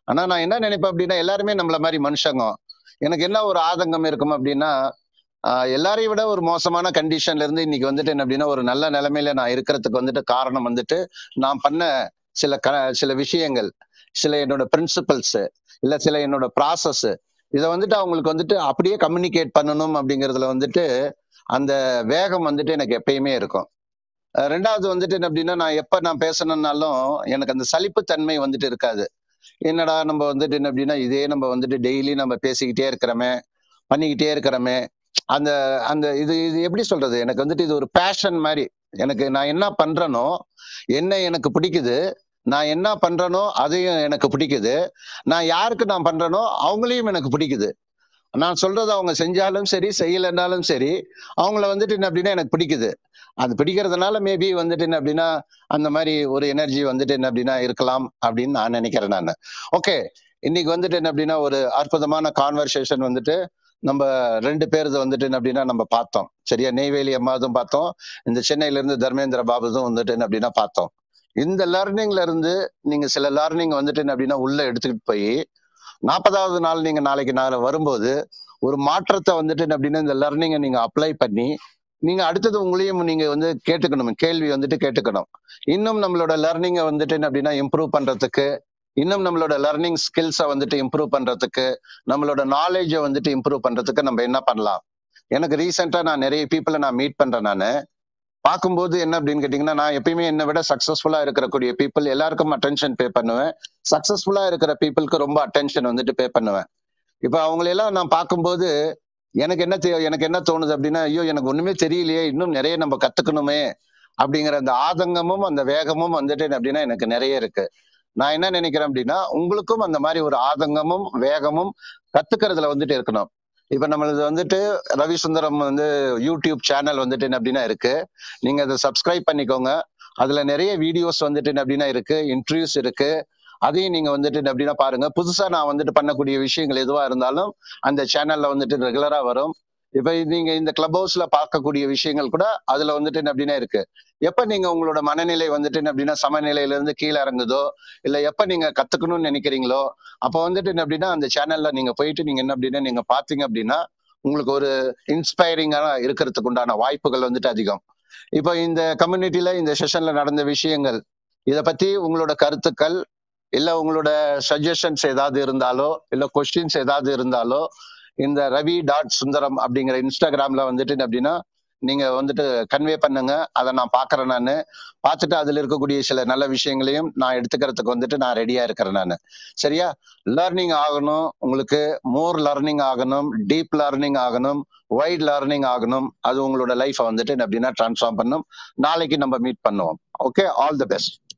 ஆனா நான் என்ன நினைப்பேன் அப்படின்னா எல்லாருமே நம்மள மாதிரி மனுஷங்க எனக்கு என்ன ஒரு ஆதங்கம் இருக்கும் அப்படின்னா ஆஹ் எல்லாரையும் விட ஒரு மோசமான கண்டிஷன்ல இருந்து இன்னைக்கு வந்துட்டு என்ன அப்படின்னா ஒரு நல்ல நிலைமையில நான் இருக்கிறதுக்கு வந்துட்டு காரணம் வந்துட்டு நான் பண்ண சில க சில விஷயங்கள் சில என்னோட பிரின்சிபல்ஸ் இல்ல சில என்னோட ப்ராசஸ் இதை வந்துட்டு அவங்களுக்கு வந்துட்டு அப்படியே கம்யூனிகேட் பண்ணணும் அப்படிங்கிறதுல வந்துட்டு அந்த வேகம் வந்துட்டு எனக்கு எப்பயுமே இருக்கும் அஹ் ரெண்டாவது வந்துட்டு என்ன அப்படின்னா நான் எப்ப நான் பேசணும்னாலும் எனக்கு அந்த சலிப்புத்தன்மை வந்துட்டு இருக்காது என்னடா நம்ம வந்துட்டு என்ன அப்படின்னா இதே நம்ம வந்துட்டு டெய்லி நம்ம பேசிக்கிட்டே இருக்கிறோமே பண்ணிக்கிட்டே இருக்கிறோமே அந்த அந்த இது இது எப்படி சொல்றது எனக்கு வந்துட்டு இது ஒரு பேஷன் மாதிரி எனக்கு நான் என்ன பண்றேனோ என்ன எனக்கு பிடிக்குது நான் என்ன பண்றேனோ அதையும் எனக்கு பிடிக்குது நான் யாருக்கு நான் பண்றேனோ அவங்களையும் எனக்கு பிடிக்குது நான் சொல்றது அவங்க செஞ்சாலும் சரி செய்யலைன்னாலும் சரி அவங்கள வந்துட்டு என்ன அப்படின்னா எனக்கு பிடிக்குது அது பிடிக்கிறதுனால மேபி வந்துட்டு என்ன அப்படின்னா அந்த மாதிரி ஒரு எனர்ஜி வந்துட்டு என்ன அப்படின்னா இருக்கலாம் அப்படின்னு நான் நினைக்கிறேன் நான் ஓகே இன்னைக்கு வந்துட்டு என்ன அப்படின்னா ஒரு அற்புதமான கான்வர்சேஷன் வந்துட்டு நம்ம ரெண்டு பேரது வந்துட்டு என்ன அப்படின்னா நம்ம பார்த்தோம் சரியா நெய்வேலி அம்மாதும் பார்த்தோம் இந்த சென்னையில இருந்து தர்மேந்திர பாபுதும் வந்துட்டு என்ன அப்படின்னா பார்த்தோம் இந்த லேர்னிங்ல இருந்து நீங்க சில லேர்னிங் வந்துட்டு என்ன அப்படின்னா உள்ள எடுத்துக்கிட்டு போய் நாற்பதாவது நாள் நீங்க நாளைக்கு நாளை வரும்போது ஒரு மாற்றத்தை வந்துட்டு என்ன அப்படின்னா இந்த லேர்னிங்கை நீங்க அப்ளை பண்ணி நீங்க அடுத்தது உங்களையும் நீங்க வந்து கேட்டுக்கணும் கேள்வி வந்துட்டு கேட்டுக்கணும் இன்னும் நம்மளோட லேர்னிங்கை வந்துட்டு என்ன அப்படின்னா இம்ப்ரூவ் பண்றதுக்கு இன்னும் நம்மளோட லேர்னிங் ஸ்கில்ஸை வந்துட்டு இம்ப்ரூவ் பண்றதுக்கு நம்மளோட நாலேஜை வந்துட்டு இம்ப்ரூவ் பண்றதுக்கு நம்ம என்ன பண்ணலாம் எனக்கு ரீசெண்டா நான் நிறைய பீப்புளை நான் மீட் பண்றேன் நான் பார்க்கும்போது என்ன அப்படின்னு கேட்டீங்கன்னா நான் எப்பயுமே என்னை விட சக்சஸ்ஃபுல்லா இருக்கக்கூடிய பீப்புள் எல்லாருக்கும் அட்டென்ஷன் பே பண்ணுவேன் சக்சஸ்ஃபுல்லா இருக்கிற பீப்புளுக்கு ரொம்ப அட்டென்ஷன் வந்துட்டு பே பண்ணுவேன் இப்ப அவங்களெல்லாம் நான் பார்க்கும்போது எனக்கு என்ன தே- எனக்கு என்ன தோணுது அப்படின்னா ஐயோ எனக்கு ஒண்ணுமே தெரியலையே இன்னும் நிறைய நம்ம கத்துக்கணுமே அப்படிங்கிற அந்த ஆதங்கமும் அந்த வேகமும் வந்துட்டு என்ன அப்படின்னா எனக்கு நிறைய இருக்கு நான் என்ன நினைக்கிறேன் அப்படின்னா உங்களுக்கும் அந்த மாதிரி ஒரு ஆதங்கமும் வேகமும் கத்துக்கிறதுல வந்துட்டு இருக்கணும் இப்ப நம்மளது வந்துட்டு ரவிசுந்தரம் வந்து யூடியூப் சேனல் வந்துட்டு என்ன அப்படின்னா இருக்கு நீங்க அதை சப்ஸ்கிரைப் பண்ணிக்கோங்க அதுல நிறைய வீடியோஸ் வந்துட்டு என்ன அப்படின்னா இருக்கு இன்டர்வியூஸ் இருக்கு அதையும் நீங்க வந்துட்டு என்ன அப்படின்னா பாருங்க புதுசா நான் வந்துட்டு பண்ணக்கூடிய விஷயங்கள் எதுவா இருந்தாலும் அந்த சேனல்ல வந்துட்டு ரெகுலரா வரும் இப்ப நீங்க இந்த கிளப் ஹவுஸ்ல பார்க்கக்கூடிய விஷயங்கள் கூட அதுல வந்துட்டு என்ன அப்படின்னா இருக்கு எப்ப நீங்க உங்களோட மனநிலை வந்துட்டு என்ன அப்படின்னா சமநிலையில இருந்து கீழே இறங்குதோ இல்ல எப்ப நீங்க கத்துக்கணும்னு நினைக்கிறீங்களோ அப்ப வந்துட்டு என்ன அப்படின்னா அந்த சேனல்ல நீங்க போயிட்டு நீங்க என்ன அப்படின்னா நீங்க பாத்தீங்க அப்படின்னா உங்களுக்கு ஒரு இன்ஸ்பைரிங்கா இருக்கிறதுக்கு உண்டான வாய்ப்புகள் வந்துட்டு அதிகம் இப்போ இந்த கம்யூனிட்டில இந்த செஷன்ல நடந்த விஷயங்கள் இத பத்தி உங்களோட கருத்துக்கள் இல்ல உங்களோட சஜஷன்ஸ் ஏதாவது இருந்தாலோ இல்ல கொஸ்டின்ஸ் ஏதாவது இருந்தாலோ இந்த ரவி டாட் சுந்தரம் அப்படிங்கிற இன்ஸ்டாகிராம்ல வந்துட்டு என்ன அப்படின்னா நீங்க வந்துட்டு கன்வே பண்ணுங்க அதை நான் பாக்குறேன் நான் பார்த்துட்டு அதுல இருக்கக்கூடிய சில நல்ல விஷயங்களையும் நான் எடுத்துக்கிறதுக்கு வந்துட்டு நான் ரெடியா இருக்கிறேன் நான் சரியா லேர்னிங் ஆகணும் உங்களுக்கு மோர் லேர்னிங் ஆகணும் டீப் லேர்னிங் ஆகணும் வைட் லேர்னிங் ஆகணும் அது உங்களோட லைஃப்பை வந்துட்டு என்ன அப்படின்னா டிரான்ஸ்ஃபார்ம் பண்ணும் நாளைக்கு நம்ம மீட் பண்ணுவோம் ஓகே ஆல் தி பெஸ்ட்